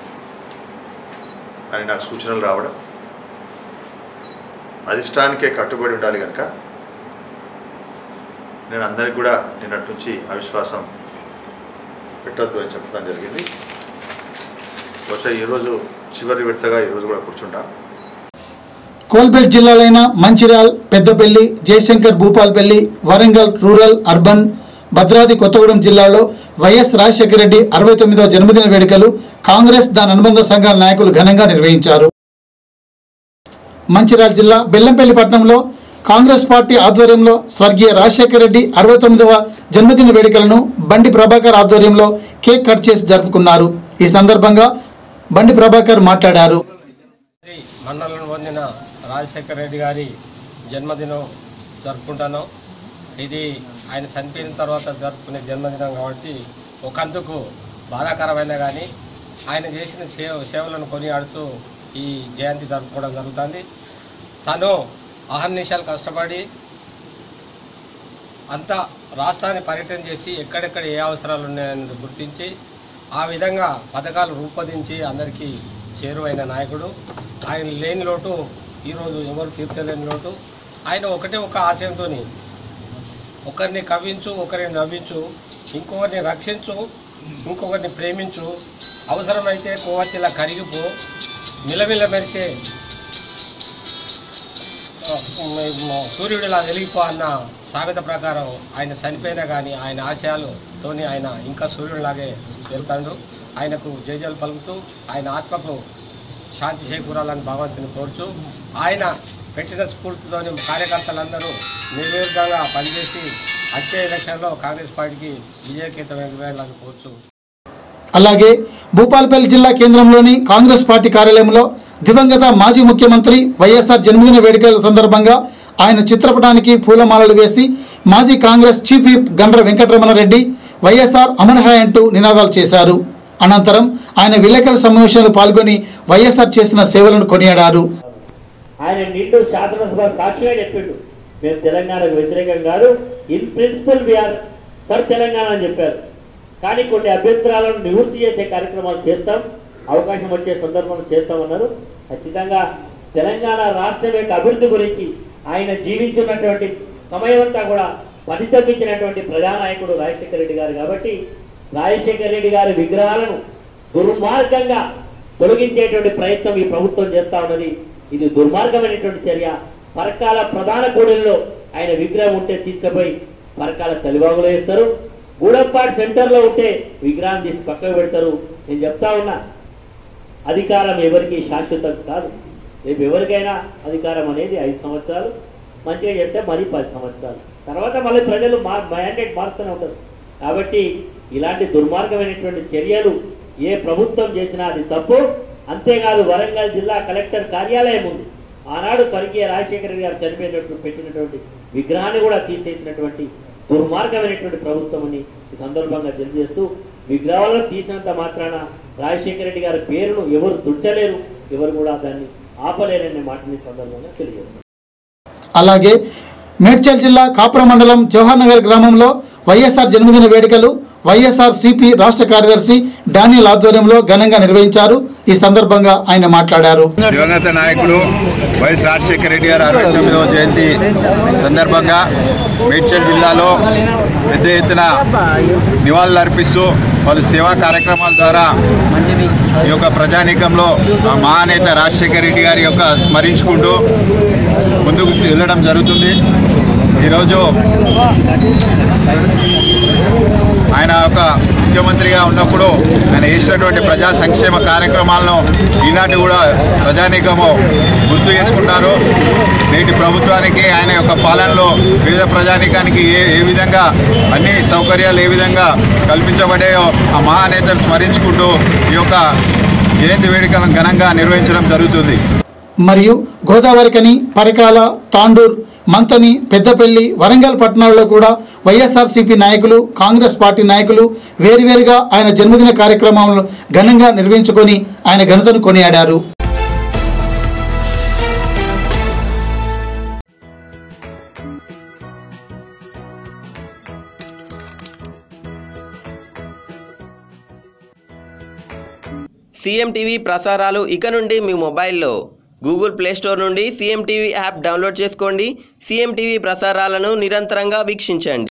అని నాకు సూచనలు రావడం అధిష్టానికే కట్టుబడి ఉండాలి కనుక నేను అందరికి కూడా నిన్నటి నుంచి అవిశ్వాసం పెట్టొద్దు అని చెప్పడం జరిగింది బహుశా ఈరోజు చివరి విడతగా ఈరోజు కూడా కూర్చుంటాం కోల్బెట్ జిల్లాలైన మంచిర్యాల్ పెద్దపల్లి జయశంకర్ భూపాల్పల్లి వరంగల్ రూరల్ అర్బన్ భద్రాద్రి కొత్తగూడెం జిల్లాలో వైఎస్ రాజశేఖర రెడ్డి అరవై తొమ్మిదవ జన్మదిన వేడుకలు కాంగ్రెస్ దాని అనుబంధ సంఘాల నాయకులు ఘనంగా నిర్వహించారు మంచిర్యాల జిల్లా బెల్లంపల్లి పట్టణంలో కాంగ్రెస్ పార్టీ ఆధ్వర్యంలో స్వర్గీయ రాజశేఖర రెడ్డి అరవై తొమ్మిదవ జన్మదిన వేడుకలను బండి ప్రభాకర్ ఆధ్వర్యంలో కేక్ కట్ చేసి జరుపుకున్నారు ఈ సందర్భంగా బండి ప్రభాకర్ మాట్లాడారు మన్నలను పొందిన రాజశేఖర రెడ్డి గారి జన్మదినం జరుపుకుంటాను ఇది ఆయన చనిపోయిన తర్వాత జరుపుకునే జన్మదినం కాబట్టి ఒకందుకు బాధాకరమైన కానీ ఆయన చేసిన సేవ సేవలను కొనియాడుతూ ఈ జయంతి జరుపుకోవడం జరుగుతుంది తను అహర్నిశాలు కష్టపడి అంతా రాష్ట్రాన్ని పర్యటన చేసి ఎక్కడెక్కడ ఏ అవసరాలు ఉన్నాయని గుర్తించి ఆ విధంగా పథకాలు రూపొందించి అందరికీ చేరువైన నాయకుడు ఆయన లేని లోటు ఈరోజు ఎవరు తీర్చలేని లోటు ఆయన ఒకటే ఒక ఆశయంతో ఒకరిని కవ్వించు ఒకరిని నవ్వించు ఇంకొకరిని రక్షించు ఇంకొకరిని ప్రేమించు అవసరమైతే కొవ్వొత్తిలా కరిగిపో మిలమిల మెరిసే ఆ, మ- సూర్యుడిలా వెలిగిపో అన్న సామెత ప్రకారం ఆయన చనిపోయినా కానీ ఆయన ఆశయాలతోని ఆయన ఇంకా సూర్యుడిలాగే వెళ్తాడు ఆయనకు జయజలు పలుకుతూ ఆయన ఆత్మకు శాంతి చేకూరాలని భగవంతుని కోరుచు ఆయన పెట్టిన స్ఫూర్తితోని కార్యకర్తలందరూ నిర్విఘ్నంగా పనిచేసి వచ్చే ఎలక్షన్లో కాంగ్రెస్ పార్టీకి విజయకేతం ఎగవేయాలని కోరుచు అలాగే భూపాలపల్లి జిల్లా కేంద్రంలోని కాంగ్రెస్ పార్టీ కార్యాలయంలో దివంగత మాజీ ముఖ్యమంత్రి వైఎస్ఆర్ జన్మదిన వేడుకల సందర్భంగా ఆయన చిత్రపటానికి పూలమాలలు వేసి మాజీ Congress chief whip Gandra Venkataramanareddy YSR అమర్హాయ్ అంటూ నినాదాలు చేశారు అనంతరం ఆయన విలేకరుల సమావేశంలో పాల్గొని వైఎస్ఆర్ చేసిన సేవలను కొనియాడారు ఆయన నిండు శాసనసభ సాక్షిగా చెప్పిండు మేము తెలంగాణకు వ్యతిరేకం కాదు in principle we are sir Telangana అని చెప్పారు కానీ కొన్ని అభ్యంతరాలను నివృత్తి చేసే కార్యక్రమాలు చేస్తాం అవకాశం వచ్చే సందర్భంలో చేస్తామన్నారు ఖచ్చితంగా తెలంగాణ రాష్ట్రం యొక్క అభివృద్ధి గురించి ఆయన జీవించున్నటువంటి సమయమంతా కూడా పరితపించినటువంటి ప్రజానాయకుడు రాజశేఖర రెడ్డి గారు కాబట్టి రాజశేఖర రెడ్డి గారి విగ్రహాలను దుర్మార్గంగా తొలగించేటువంటి ప్రయత్నం ఈ ప్రభుత్వం చేస్తా ఉన్నది ఇది దుర్మార్గమైనటువంటి చర్య పరకాల ప్రధాన కూడలిలో ఆయన విగ్రహం ఉంటే తీసుకుపోయి పరకాల తలిబాగులో వేస్తారు గూడప్పాడు సెంటర్లో ఉంటే విగ్రహం తీసి పక్కకు పెడతారు నేను చెప్తా ఉన్నా అధికారం ఎవరికి శాశ్వతం కాదు రేపు ఎవరికైనా అధికారం అనేది ఐదు సంవత్సరాలు మంచిగా చేస్తే మరీ పది సంవత్సరాలు తర్వాత మళ్ళీ ప్రజలు మా మ్యాండేట్ మారుతూనే ఉంటారు కాబట్టి ఇలాంటి దుర్మార్గమైనటువంటి చర్యలు ఏ ప్రభుత్వం చేసినా అది తప్పు అంతేకాదు వరంగల్ జిల్లా కలెక్టర్ కార్యాలయం ఉంది ఆనాడు స్వర్గీయ రాజశేఖర రెడ్డి గారు చనిపోయినటువంటి పెట్టినటువంటి విగ్రహాన్ని కూడా తీసేసినటువంటి దుర్మార్గమైనటువంటి ప్రభుత్వం అని ఈ సందర్భంగా తెలియజేస్తూ విగ్రహాలను తీసినంత మాత్రాన రాజశేఖర రెడ్డి గారి పేరును ఎవరు తుడ్చలేరు ఎవరు కూడా దాన్ని ఆపలేరనే మాటని ఈ సందర్భంగా తెలియజేస్తారు అలాగే మేడ్చల్ జిల్లా కాపురం మండలం జవహర్ నగర్ గ్రామంలో వైఎస్ఆర్ జన్మదిన వేడుకలు వైఎస్ఆర్ సిపి రాష్ట్ర కార్యదర్శి డానియల్ ఆధ్వర్యంలో ఘనంగా నిర్వహించారు ఈ సందర్భంగా ఆయన మాట్లాడారు దివంగత నాయకుడు వైఎస్ రాజశేఖర రెడ్డి గారు అరవై తొమ్మిదవ జయంతి సందర్భంగా మేడ్చల్ జిల్లాలో పెద్ద ఎత్తున నివాళులు అర్పిస్తూ పలు సేవా కార్యక్రమాల ద్వారా ఈ యొక్క ప్రజానీకంలో ఆ మహానేత రాజశేఖర రెడ్డి గారి యొక్క స్మరించుకుంటూ ముందుకు వెళ్ళడం జరుగుతుంది ఈరోజు ఆయన ఒక ముఖ్యమంత్రిగా ఉన్నప్పుడు ఆయన చేసినటువంటి ప్రజా సంక్షేమ కార్యక్రమాలను ఈనాటి కూడా ప్రజానీకము గుర్తు చేసుకుంటారు నేటి ప్రభుత్వానికి ఆయన యొక్క పాలనలో పేద ప్రజానీకానికి ఏ ఏ విధంగా అన్ని సౌకర్యాలు ఏ విధంగా కల్పించబడాయో ఆ మహానేతను స్మరించుకుంటూ ఈ యొక్క జయంతి వేడుకలను ఘనంగా నిర్వహించడం జరుగుతుంది మరియు గోదావరికని పరికాల తాండూర్ మంతని పెద్దపల్లి వరంగల్ పట్టణాల్లో కూడా వైఎస్ఆర్సీపీ నాయకులు కాంగ్రెస్ పార్టీ నాయకులు వేరువేరుగా ఆయన జన్మదిన కార్యక్రమాలను ఘనంగా నిర్వహించుకొని ఆయన ఘనతను కొనియాడారు సీఎం టీవీ ప్రసారాలు ఇక నుండి మీ మొబైల్లో గూగుల్ ప్లే స్టోర్ నుండి సీఎం టీవీ యాప్ డౌన్లోడ్ చేసుకోండి సీఎం టీవీ ప్రసారాలను నిరంతరంగా వీక్షించండి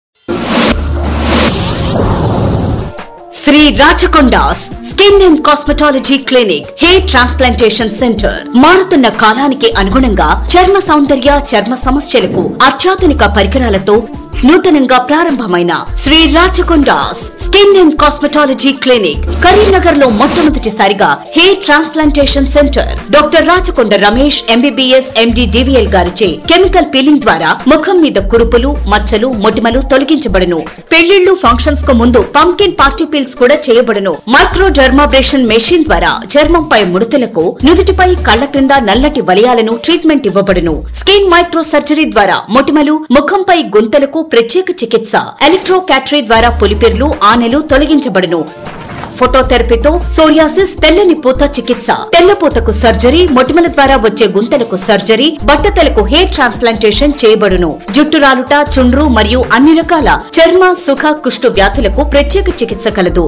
Shri Rachakondas skin and cosmetology clinic hair transplantation centre మారుతున్న కాలానికి అనుగుణంగా చర్మ సౌందర్య చర్మ సమస్యలకు అత్యాధునిక పరికరాలతో నూతనంగా ప్రారంభమైన Shri Rachakondas skin and cosmetology clinic Karimnagar లో మొట్టమొదటిసారిగా hair transplantation centre doctor Rachakonda Ramesh MBBS MD DVL గారిచే కెమికల్ పీలింగ్ ద్వారా ముఖం మీద కురుపులు మచ్చలు మొటిమలు తొలగించబడును పెళ్లిళ్లు ఫంక్షన్స్ కు ముందు పంకిన్ పార్టీ పీల్స్ కూడా చేయబడును మైక్రో డర్మాబ్రేషన్ మెషిన్ ద్వారా చర్మంపై ముడతలకు నుదుటిపై కళ్ల క్రింద నల్లటి వలయాలను ట్రీట్మెంట్ ఇవ్వబడును స్కిన్ మైక్రో సర్జరీ ద్వారా మొటిమలు ముఖంపై గుంతలకు ప్రత్యేక చికిత్స ఎలక్ట్రో క్యాటరీ ద్వారా పులిపిర్లు ఆనెలు తొలగించబడును ఫోటోథెరపీతో సోరియాసిస్ తెల్లని పూత చికిత్స తెల్లపూతకు సర్జరీ మొటిమల ద్వారా వచ్చే గుంతలకు సర్జరీ బట్టతలకు హెయిర్ ట్రాన్స్ప్లాంటేషన్ చేయబడును జుట్టు రాలుట చుండ్రు మరియు అన్ని రకాల చర్మ సుఖ కుష్టు వ్యాధులకు ప్రత్యేక చికిత్స కలదు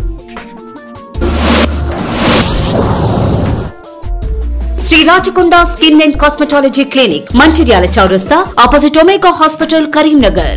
Shri Rachakonda skin and cosmetology clinic Mancherial చౌరస్తా opposite Omega hospital Karimnagar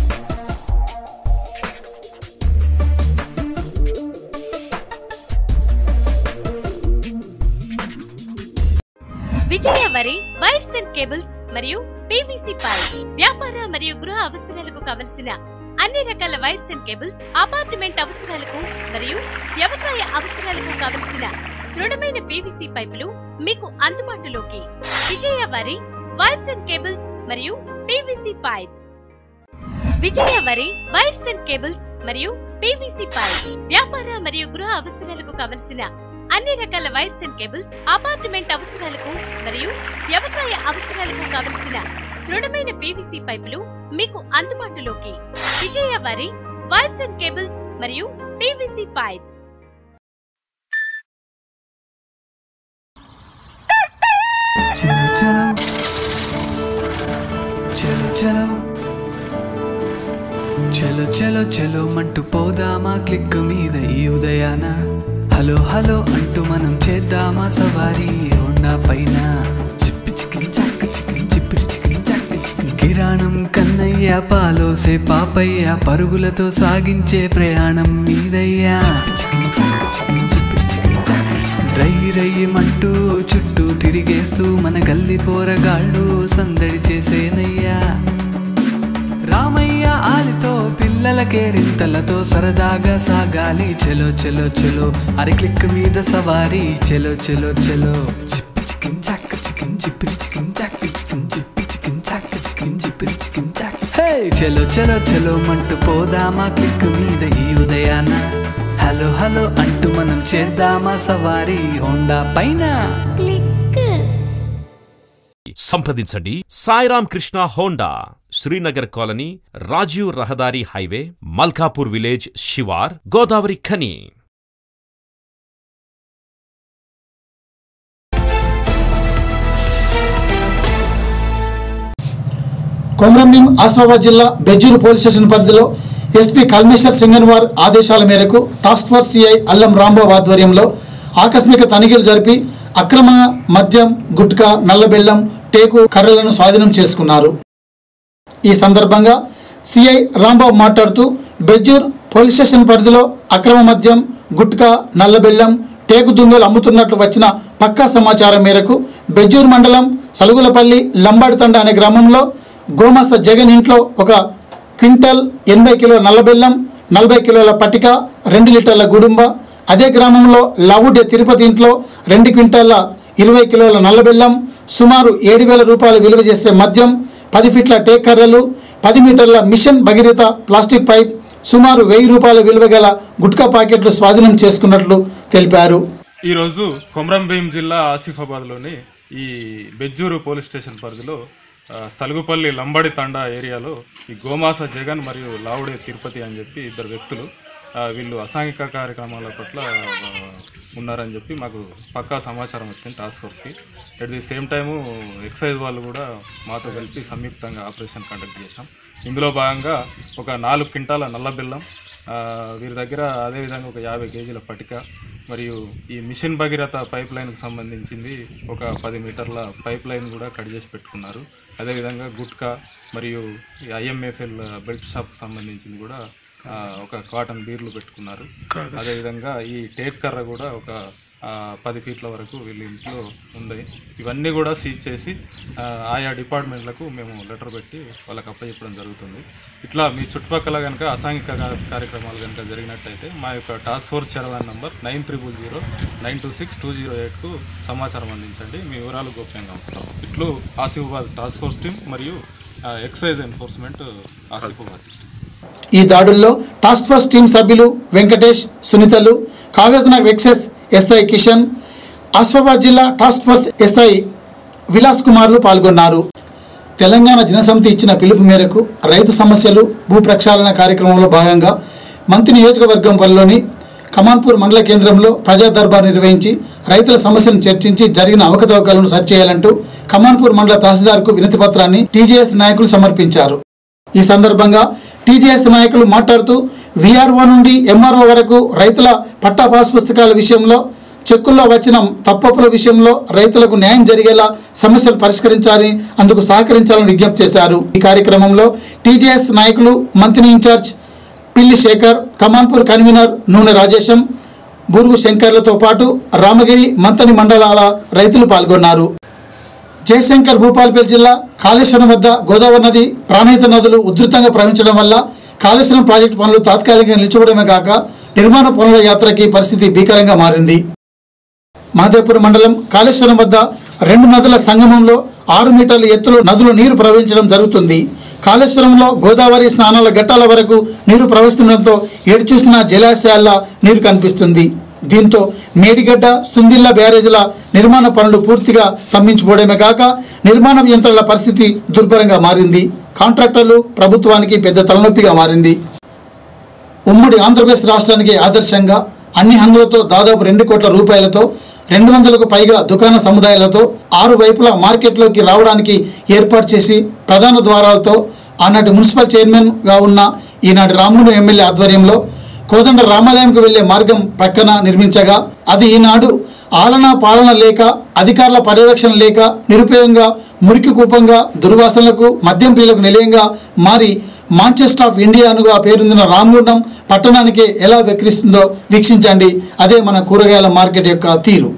Vijaya వరి వైర్స్ అండ్ కేబుల్స్ మరియు పీవీసీ పైప్ వ్యాపార మరియు గృహ అవసరాలకు కావలసిన అన్ని రకాల వైర్స్ అండ్ కేబుల్స్ అపార్ట్మెంట్ అవసరాలకు మరియు వ్యవసాయ అవసరాలకు కావలసిన దృఢమైన పీవీసీ పైపులు మీకు అందుబాటులోకి విజయ వరి వైర్స్ అండ్ కేబుల్స్ మరియు పీవీసీ పైప్ విజయ వరి వైర్స్ అండ్ కేబుల్స్ మరియు పీవీసీ పైప్ వ్యాపార మరియు గృహ అవసరాలకు కావలసిన అన్ని రకాల వైర్స్ అండ్ కేబుల్స్ అపార్ట్మెంట్ అవసరాలకు మరియు వ్యవసాయ అవసరాలకు కావలసిన దృఢమైన పీవీసీ పైపులు మీకు అందుబాటులోకి విజయ వరి వైర్స్ అండ్ కేబుల్స్ మరియు పీవీసీ పైప్ चलो चलो चलो चलो చలో చలో చలో మంటూ పోదామా క్లిక్ మీద ఈ ఉదయాన హలో హలో అంటూ మనం చేద్దామా సవారీ హోండా పైన చిప్పి చికిన్ చాక్ చికిన్ చిప్పిరి చికిన్ చాక్ చికిన్ కిరాణం కన్నయ్య పాలోసే పాపయ్య పరుగులతో సాగించే ప్రయాణం మీదయ్యా చికిన్ చాక్ చికిన్ చిప్పిరి చికిన్ చాక్ చికిన్ రై రయ్యమంటూ చుట్టూ తిరిగేస్తూ మన గల్లి పోరగాళ్ళు సందడి చేసేనయ్యా రామయ్య ఆలితో పిల్లల కేరింతలతో సరదాగా సాగాలి చెలో చెలో చెలో అరి క్లిక్ మీద సవారీ చెలో చెలో చెలో చిప్పి చికిన్ చాక్ చికిన్ చిప్పిరి చికిన్ చాక్ చికిన్ చిప్పి చికిన్ చాక్ చికిన్ చిప్పిరి చికిన్ చాక్ హే చెలో చెలో చెలో మంటూ పోదామా క్లిక్ మీద ఈ ఉదయాన హలో హలో అంటూ మనం చేద్దామా సవారీ హోండా పైన సంప్రదించండి సాయిరామ్ కృష్ణ హోండా శ్రీనగర్ కాలనీ రాజీవ్ రహదారి హైవే మల్కాపూర్ విలేజ్ శివార్ గోదావరి ఖని కొమరంభీం ఆసిఫాబాద్ జిల్లా బెజ్జూరు పోలీస్ స్టేషన్ పరిధిలో ఎస్పీ కల్మేశ్వర్ సింగన్వార్ ఆదేశాల మేరకు టాస్క్ ఫోర్స్ సిఐ అల్లం రాంబాబు ఆధ్వర్యంలో ఆకస్మిక తనిఖీలు జరిపి అక్రమ మద్యం గుట్కా నల్లబెల్లం టేకు కర్రలను స్వాధీనం చేసుకున్నారు ఈ సందర్భంగా సిఐ రాంబాబు మాట్లాడుతూ బెజ్జూర్ పోలీస్ స్టేషన్ పరిధిలో అక్రమ మద్యం గుట్కా నల్లబెల్లం టేకు దుంగలు అమ్ముతున్నట్లు వచ్చిన పక్కా సమాచారం మేరకు బెజ్జూర్ మండలం సలుగులపల్లి లంబాడితండ అనే గ్రామంలో గోమాస జగన్ ఇంట్లో ఒక క్వింటల్ ఎనభై కిలోల నల్లబెల్లం నలభై కిలోల పటిక రెండు లీటర్ల గుడుంబ అదే గ్రామంలో లవుడే తిరుపతి ఇంట్లో రెండు క్వింటాల ఇరవై కిలోల నల్లబెల్లం సుమారు ఏడు వేల రూపాయలు విలువ చేసే మద్యం పది ఫీట్ల టేక్ కర్రలు పది మీటర్ల మిషన్ భగీరథ ప్లాస్టిక్ పైప్ సుమారు వెయ్యి రూపాయల విలువ గల గుట్కా ప్యాకెట్లు స్వాధీనం చేసుకున్నట్లు తెలిపారు ఈరోజు కొమరం భీం జిల్లా ఆసిఫాబాద్లోని ఈ బెజ్జూరు పోలీస్ స్టేషన్ పరిధిలో ఆ, సలుగుపల్లి లంబడి తండా ఏరియాలో ఈ గోమాస జగన్ మరియు లావుడే తిరుపతి అని చెప్పి ఇద్దరు వ్యక్తులు ఆ, వీళ్ళు అసాంఘిక కార్యక్రమాల పట్ల ఆ, ఉన్నారని చెప్పి మాకు పక్కా సమాచారం వచ్చింది టాస్క్ ఫోర్స్కి at the same time excise వాళ్ళు కూడా మాతో కలిపి సంయుక్తంగా ఆపరేషన్ కండక్ట్ చేశాం ఇందులో భాగంగా ఒక నాలుగు క్వింటాల నల్ల బెల్లం ఆ, వీరి దగ్గర అదేవిధంగా ఒక యాభై కేజీల పటిక మరియు ఈ మిషన్ భగీరథ పైప్ లైన్కి సంబంధించింది ఒక పది మీటర్ల పైప్ లైన్ కూడా కట్ చేసి పెట్టుకున్నారు అదేవిధంగా గుట్కా మరియు ఈ ఐఎంఎఫ్ఎల్ బెల్ట్ షాప్కి సంబంధించింది కూడా ఆ, ఒక కాటన్ బీర్లు పెట్టుకున్నారు అదేవిధంగా ఈ టేక్ కర్ర కూడా ఒక ఆ, పది ఫీట్ల వరకు వీళ్ళ ఇంట్లో ఉంది ఇవన్నీ కూడా సీజ్ చేసి ఆ, ఆయా డిపార్ట్మెంట్లకు మేము లెటర్ పెట్టి వాళ్ళకి అప్పచెప్పడం జరుగుతుంది ఇట్లా మీ చుట్టుపక్కల కనుక అసాంఘిక కా- కార్యక్రమాలు కనుక జరిగినట్టయితే మా యొక్క టాస్క్ ఫోర్స్ చరవాణి number nine triple zero nine two six two zero ఎయిట్కు సమాచారం అందించండి మీ వివరాలు గోప్యంగా ఉంచుతాం ఇట్లు ఆసిఫాబాద్ టాస్క్ ఫోర్స్ టీం మరియు ఆ, ఎక్సైజ్ ఎన్ఫోర్స్మెంట్ ఆసిఫాబాద్ డిస్ట్రిక్ట్ ఈ దాడుల్లో టాస్క్ ఫోర్స్ టీం సభ్యులు వెంకటేష్ సునీతలు కాగజ్నగర్ ఎక్సెస్ ఎస్ఐ కిషన్ ఆసిఫాబాద్ జిల్లా టాస్క్ ఫోర్స్ ఎస్ఐ విలాస్ కుమార్లు పాల్గొన్నారు తెలంగాణ జనసమితి ఇచ్చిన పిలుపు మేరకు రైతు సమస్యలు భూ ప్రక్షాళన కార్యక్రమంలో భాగంగా మంత్రి నియోజకవర్గం పరిలోని కమాన్పూర్ మండల కేంద్రంలో ప్రజా దర్బార్ నిర్వహించి రైతుల సమస్యలను చర్చించి జరిగిన అవకతవకలను సరిచేయాలంటూ కమాన్పూర్ మండల తహసీల్దార్కు వినతి పత్రాన్ని టీజేఎస్ నాయకులు సమర్పించారు ఈ సందర్భంగా టీజేఎస్ నాయకులు మాట్లాడుతూ విఆర్ఓ నుండి ఎంఆర్ఓ వరకు రైతుల పట్టా పాస్ పుస్తకాల విషయంలో చెక్కుల్లో వచ్చిన తప్పప్పుల విషయంలో రైతులకు న్యాయం జరిగేలా సమస్యలు పరిష్కరించాలని అందుకు సహకరించాలని విజ్ఞప్తి చేశారు ఈ కార్యక్రమంలో టీజేఎస్ నాయకులు మంత్రి ఇన్ఛార్జ్ పిల్లి శేఖర్ కమాన్పూర్ కన్వీనర్ నూనె రాజేశం బూరుగు శంకర్లతో పాటు రామగిరి మంతని మండలాల రైతులు పాల్గొన్నారు జయశంకర్ భూపాలపల్లి జిల్లా కాళేశ్వరం వద్ద గోదావరి నది ప్రాణహిత నదులు ఉధృతంగా ప్రవహించడం వల్ల కాళేశ్వరం ప్రాజెక్టు పనులు తాత్కాలికంగా నిలిచిపోవడమే కాక నిర్మాణ పనుల యాత్రకి పరిస్థితి భీకరంగా మారింది మాదేపూర్ మండలం కాళేశ్వరం వద్ద రెండు నదుల సంగమంలో ఆరు మీటర్ల ఎత్తులో నదులు నీరు ప్రవహించడం జరుగుతుంది కాళేశ్వరంలో గోదావరి స్నానాల ఘట్టాల వరకు నీరు ప్రవహిస్తుండటంతో ఎటు చూసినా జలాశయాల్లో నీరు కనిపిస్తుంది దీంతో మేడిగడ్డ సుందిల్ల బ్యారేజీల నిర్మాణ పనులు పూర్తిగా స్తంభించిపోవడమే కాక నిర్మాణ యంత్రాల పరిస్థితి దుర్భరంగా మారింది కాంట్రాక్టర్లు ప్రభుత్వానికి పెద్ద తలనొప్పిగా మారింది ఉమ్మడి ఆంధ్రప్రదేశ్ రాష్ట్రానికి ఆదర్శంగా అన్ని హంగులతో దాదాపు రెండు కోట్ల రూపాయలతో రెండు వందలకు పైగా దుకాణ సముదాయాలతో ఆరు వైపులా మార్కెట్లోకి రావడానికి ఏర్పాటు చేసి ప్రధాన ద్వారాలతో ఆనాటి మున్సిపల్ చైర్మన్గా ఉన్న ఈనాటి రాముడు ఎమ్మెల్యే ఆధ్వర్యంలో కోదండ రామాలయంకు వెళ్లే మార్గం ప్రక్కన నిర్మించగా అది ఈనాడు ఆలన పాలన లేక అధికారుల పర్యవేక్షణ లేక నిరుపయోగంగా మురికి కూపంగా దుర్వాసనలకు మద్యం ప్రియులకు నిలయంగా మారి మాంచెస్టర్ ఆఫ్ ఇండియానుగా పేరొందిన రామగుండం పట్టణానికి ఎలా విక్రిస్తుందో వీక్షించండి అదే మన కూరగాయల మార్కెట్ యొక్క తీరు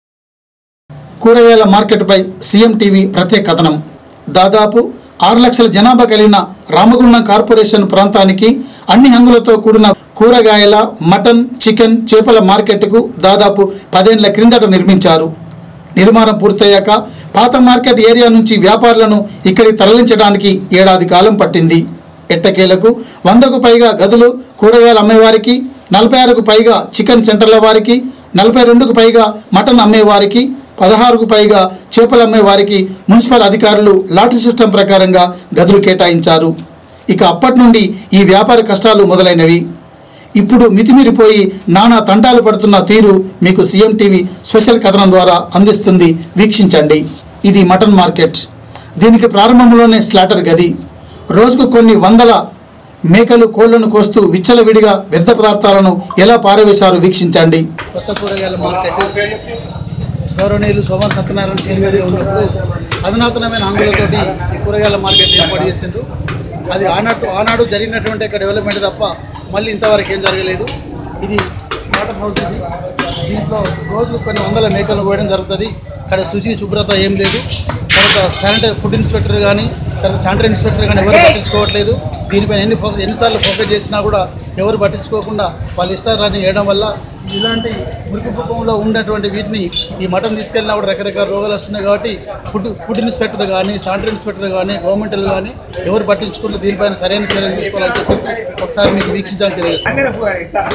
కూరగాయల మార్కెట్పై సీఎం టీవీ ప్రత్యేక కథనం దాదాపు ఆరు లక్షల జనాభా కలిగిన రామగుండం కార్పొరేషన్ ప్రాంతానికి అన్ని హంగులతో కూడిన కూరగాయల మటన్ చికెన్ చేపల మార్కెట్కు దాదాపు పదేళ్ల క్రిందట నిర్మించారు నిర్మాణం పూర్తయ్యాక పాత మార్కెట్ ఏరియా నుంచి వ్యాపారులను ఇక్కడికి తరలించడానికి ఏడాది కాలం పట్టింది ఎట్టకేలకు వందకు పైగా గదులు కూరగాయలు అమ్మేవారికి నలభై ఆరుకు పైగా చికెన్ సెంటర్ల వారికి నలభై రెండుకు పైగా మటన్ అమ్మేవారికి పదహారుకు పైగా చేపలు అమ్మేవారికి మున్సిపల్ అధికారులు లాటరీ సిస్టమ్ ప్రకారంగా గదులు కేటాయించారు ఇక అప్పటి నుండి ఈ వ్యాపార కష్టాలు మొదలైనవి ఇప్పుడు మితిమీరిపోయి నానా తంటాలు పడుతున్న తీరు మీకు సీఎం టీవీ స్పెషల్ కథనం ద్వారా అందిస్తుంది వీక్షించండి ఇది మటన్ మార్కెట్ దీనికి ప్రారంభంలోనే స్లాటర్ గది రోజుకు కొన్ని వందల మేకలు కోళ్లను కోస్తూ విచ్చలవిడిగా వ్యర్థ పదార్థాలను ఎలా పారవేశారో వీక్షించండి కొత్త కూరగాయల మార్కెట్ గౌరవనీయులు శోభన్ సత్యనారాయణ చైర్మన్గా ఉన్నప్పుడు అధునాతనమైన హంగులతోటి ఈ కూరగాయల మార్కెట్ ఏర్పాటు చేసిండ్రు అది ఆనాడు ఆనాడు జరిగినటువంటి ఒక డెవలప్మెంట్ తప్ప మళ్ళీ ఇంతవరకు ఏం జరగలేదు ఇది స్టార్టప్ హౌస్ ఇది దీంట్లో రోజు కొన్ని వందల మేకలను కోయడం జరుగుతుంది ఇక్కడ శుచి శుభ్రత ఏం లేదు తర్వాత శానిటరీ ఫుడ్ ఇన్స్పెక్టర్ కానీ తర్వాత శానిటరీ ఇన్స్పెక్టర్ కానీ ఎవరు పట్టించుకోవట్లేదు దీనిపైన ఎన్ని ఫోకస్ ఎన్నిసార్లు ఫోకస్ చేసినా కూడా ఎవరు పట్టించుకోకుండా వాళ్ళ ఇష్టారాజ్యం చేయడం వల్ల ఇలాంటి మురికి కుప్పంలో ఉన్నటువంటి వీటిని ఈ మటన్ తీసుకెళ్ళినా కూడా రకరకాల రోగాలు వస్తున్నాయి కాబట్టి ఫుడ్ ఫుడ్ ఇన్స్పెక్టర్ కానీ శానిటరీ ఇన్స్పెక్టర్ కానీ గవర్నమెంట్లు కానీ ఎవరు పట్టించుకుంటే దీనిపైన సరైన చర్యలు తీసుకోవాలని చెప్పేసి ఒకసారి మీకు వీక్షించాలని తెలియజేస్తాను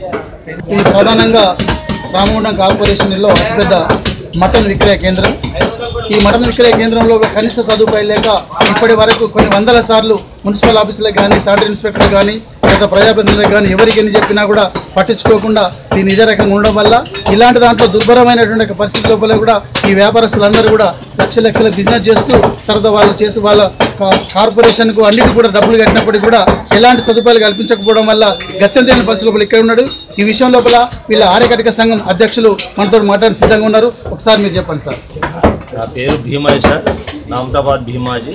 ఇది ప్రధానంగా రామగుండం కార్పొరేషన్లో అతిపెద్ద మటన్ విక్రయ కేంద్రం ఈ మటన్ విక్రయ కేంద్రంలో కనీస సదుపాయాలు లేక ఇప్పటి వరకు కొన్ని వందల సార్లు మున్సిపల్ ఆఫీసులకు కానీ శానిటరీ ఇన్స్పెక్టర్ కానీ లేదా ప్రజాప్రతినిధులకు కానీ ఎవరికి ఎన్ని చెప్పినా కూడా పట్టించుకోకుండా దీన్ని ఇదే రకంగా ఉండడం వల్ల ఇలాంటి దాంట్లో దుర్భరమైనటువంటి ఒక పరిస్థితి లోపల కూడా ఈ వ్యాపారస్తులందరూ కూడా లక్ష లక్షల బిజినెస్ చేస్తూ తర్వాత వాళ్ళు చేసి వాళ్ళ కా- కార్పొరేషన్కు అన్నిటికీ కూడా డబ్బులు కట్టినప్పటికీ కూడా ఎలాంటి సదుపాయాలు కల్పించకపోవడం వల్ల గత్యం తెలియని పరిస్థితి లోపల ఇక్కడ ఉన్నాడు ఈ విషయం లోపల వీళ్ళ ఆర్యకటిక సంఘం అధ్యక్షులు మనతో మాట్లాడి సిద్ధంగా ఉన్నారు ఒకసారి మీరు చెప్పండి సార్ నా పేరు భీమాయ్ సార్ నామతాబాద్ భీమాజీ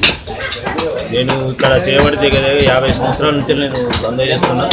నేను ఇక్కడ చేయబడి దగ్గర యాభై సంవత్సరాల నుంచి నేను దందా చేస్తున్నా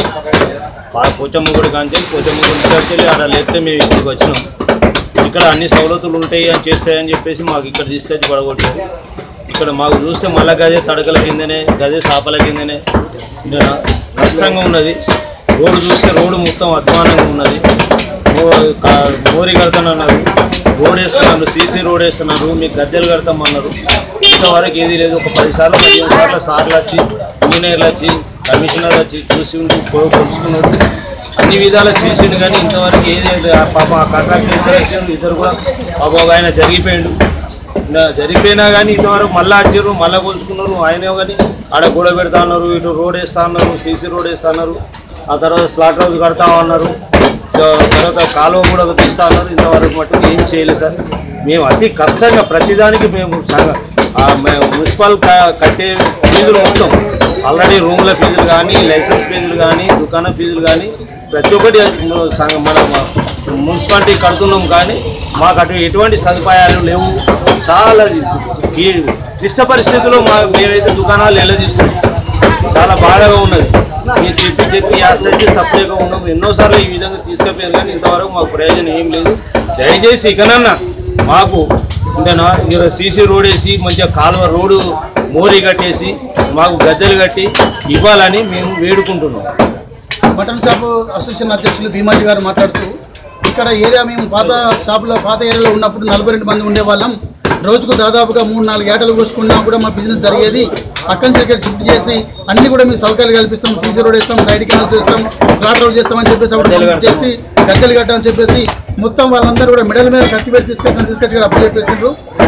ఆ పోచమ్మ గుడి కాంచి పోచమ్మ గుడి నుంచి వెళ్ళి అక్కడ లేకపోతే మేము ఇక్కడికి వచ్చినాం ఇక్కడ అన్ని సవలతులు ఉంటాయి అని చేస్తాయని చెప్పేసి మాకు ఇక్కడ తీసుకొచ్చి పడగొట్టారు ఇక్కడ మాకు చూస్తే మళ్ళా గదే తడకల కిందనే గదే సాపల కిందనే ఇక్కడ కష్టంగా ఉన్నది రోడ్డు చూస్తే రోడ్డు మొత్తం అధ్వానంగా ఉన్నది మో- కా- మోరి కడతానన్నారు రోడ్ వేస్తున్నారు సీసీ రోడ్ వేస్తున్నారు మీకు గద్దెలు కడతామన్నారు ఇంతవరకు ఏది లేదు ఒక పది సార్లు పదిహేను సార్లు సార్లు వచ్చి ఇంజనీర్లు వచ్చి కమిషనర్ వచ్చి చూసి ఉండి కొ- కొలుసుకున్నారు అన్ని విధాలు చేసిండు కానీ ఇంతవరకు ఏది లేదు. ఆ పాప ఆ కాంట్రాక్టర్ ఇద్దరు వచ్చారు ఇద్దరు కూడా పాప ఒక ఆయన జరిగిపోయిండు నా జరిగిపోయినా కానీ ఇంతవరకు మళ్ళీ వచ్చారు మళ్ళీ కొలుచుకున్నారు ఆయనే కానీ ఆడ గోడ పెడతా అన్నారు ఇటు రోడ్ వేస్తా అన్నారు సీసీ రోడ్ వేస్తా అన్నారు ఆ తర్వాత స్లాట్ హౌస్ కడతా అన్నారు సో తర్వాత కాలువ కూడా తీస్తా అన్నారు ఇంతవరకు మట్టుకు ఏం చేయలేదు సార్ మేము అతి కష్టంగా ప్రతిదానికి మేము సంగ- ఆ మేము మున్సిపల్ క- కట్టే ఫీజులు మొత్తం ఆల్రెడీ రూమ్ల ఫీజులు కానీ లైసెన్స్ ఫీజులు కానీ దుకాణ ఫీజులు కానీ ప్రతి ఒక్కటి సంగ- మన మున్సిపాలిటీ కడుతున్నాం కానీ మాకు అటు ఎటువంటి సదుపాయాలు లేవు చాలా ఈ క్లిష్ట పరిస్థితుల్లో మా మేమైతే దుకాణాలు నిలదీస్తున్నాం చాలా బాధగా ఉన్నది మీరు చెప్పి చెప్పి యాస్టేజ్ సప్లైగా ఉన్నాం ఎన్నోసార్లు ఈ విధంగా తీసుకెళ్ళారు కానీ ఇంతవరకు మాకు ప్రయోజనం ఏం లేదు దయచేసి ఇకనన్నా మాకు ఇంకా సీసీ రోడ్ వేసి మంచిగా కాలువ రోడ్డు మోరీ కట్టేసి మాకు గద్దెలు కట్టి ఇవ్వాలని మేము వేడుకుంటున్నాం మటన్ షాప్ అసోసియేషన్ అధ్యక్షులు భీమాజీ గారు మాట్లాడుతూ ఇక్కడ ఏరియా మేము పాత షాపులో పాత ఏరియాలో ఉన్నప్పుడు నలభై రెండు మంది ఉండేవాళ్ళం రోజుకు దాదాపుగా మూడు నాలుగు ఏటలు కోసుకున్నా కూడా మా బిజినెస్ జరిగేది అక్కడి నుంచి ఇక్కడ షిఫ్ట్ చేసి అన్ని కూడా మీకు సౌకర్యాలు కల్పిస్తాం సీసీ రోడ్ వేస్తాం సైడ్ కెనాల్స్ వేస్తాం స్లాట్ రోడ్ చేస్తామని చెప్పేసి అప్పుడు కంప్లీట్ చేసి గద్దెలు కట్టామని చెప్పేసి మొత్తం వాళ్ళందరూ కూడా మెడల్ మీద కత్తి పెట్టి తీసుకొచ్చి తీసుకొచ్చి ఇక్కడ అప్పు చెప్పేసిండ్రు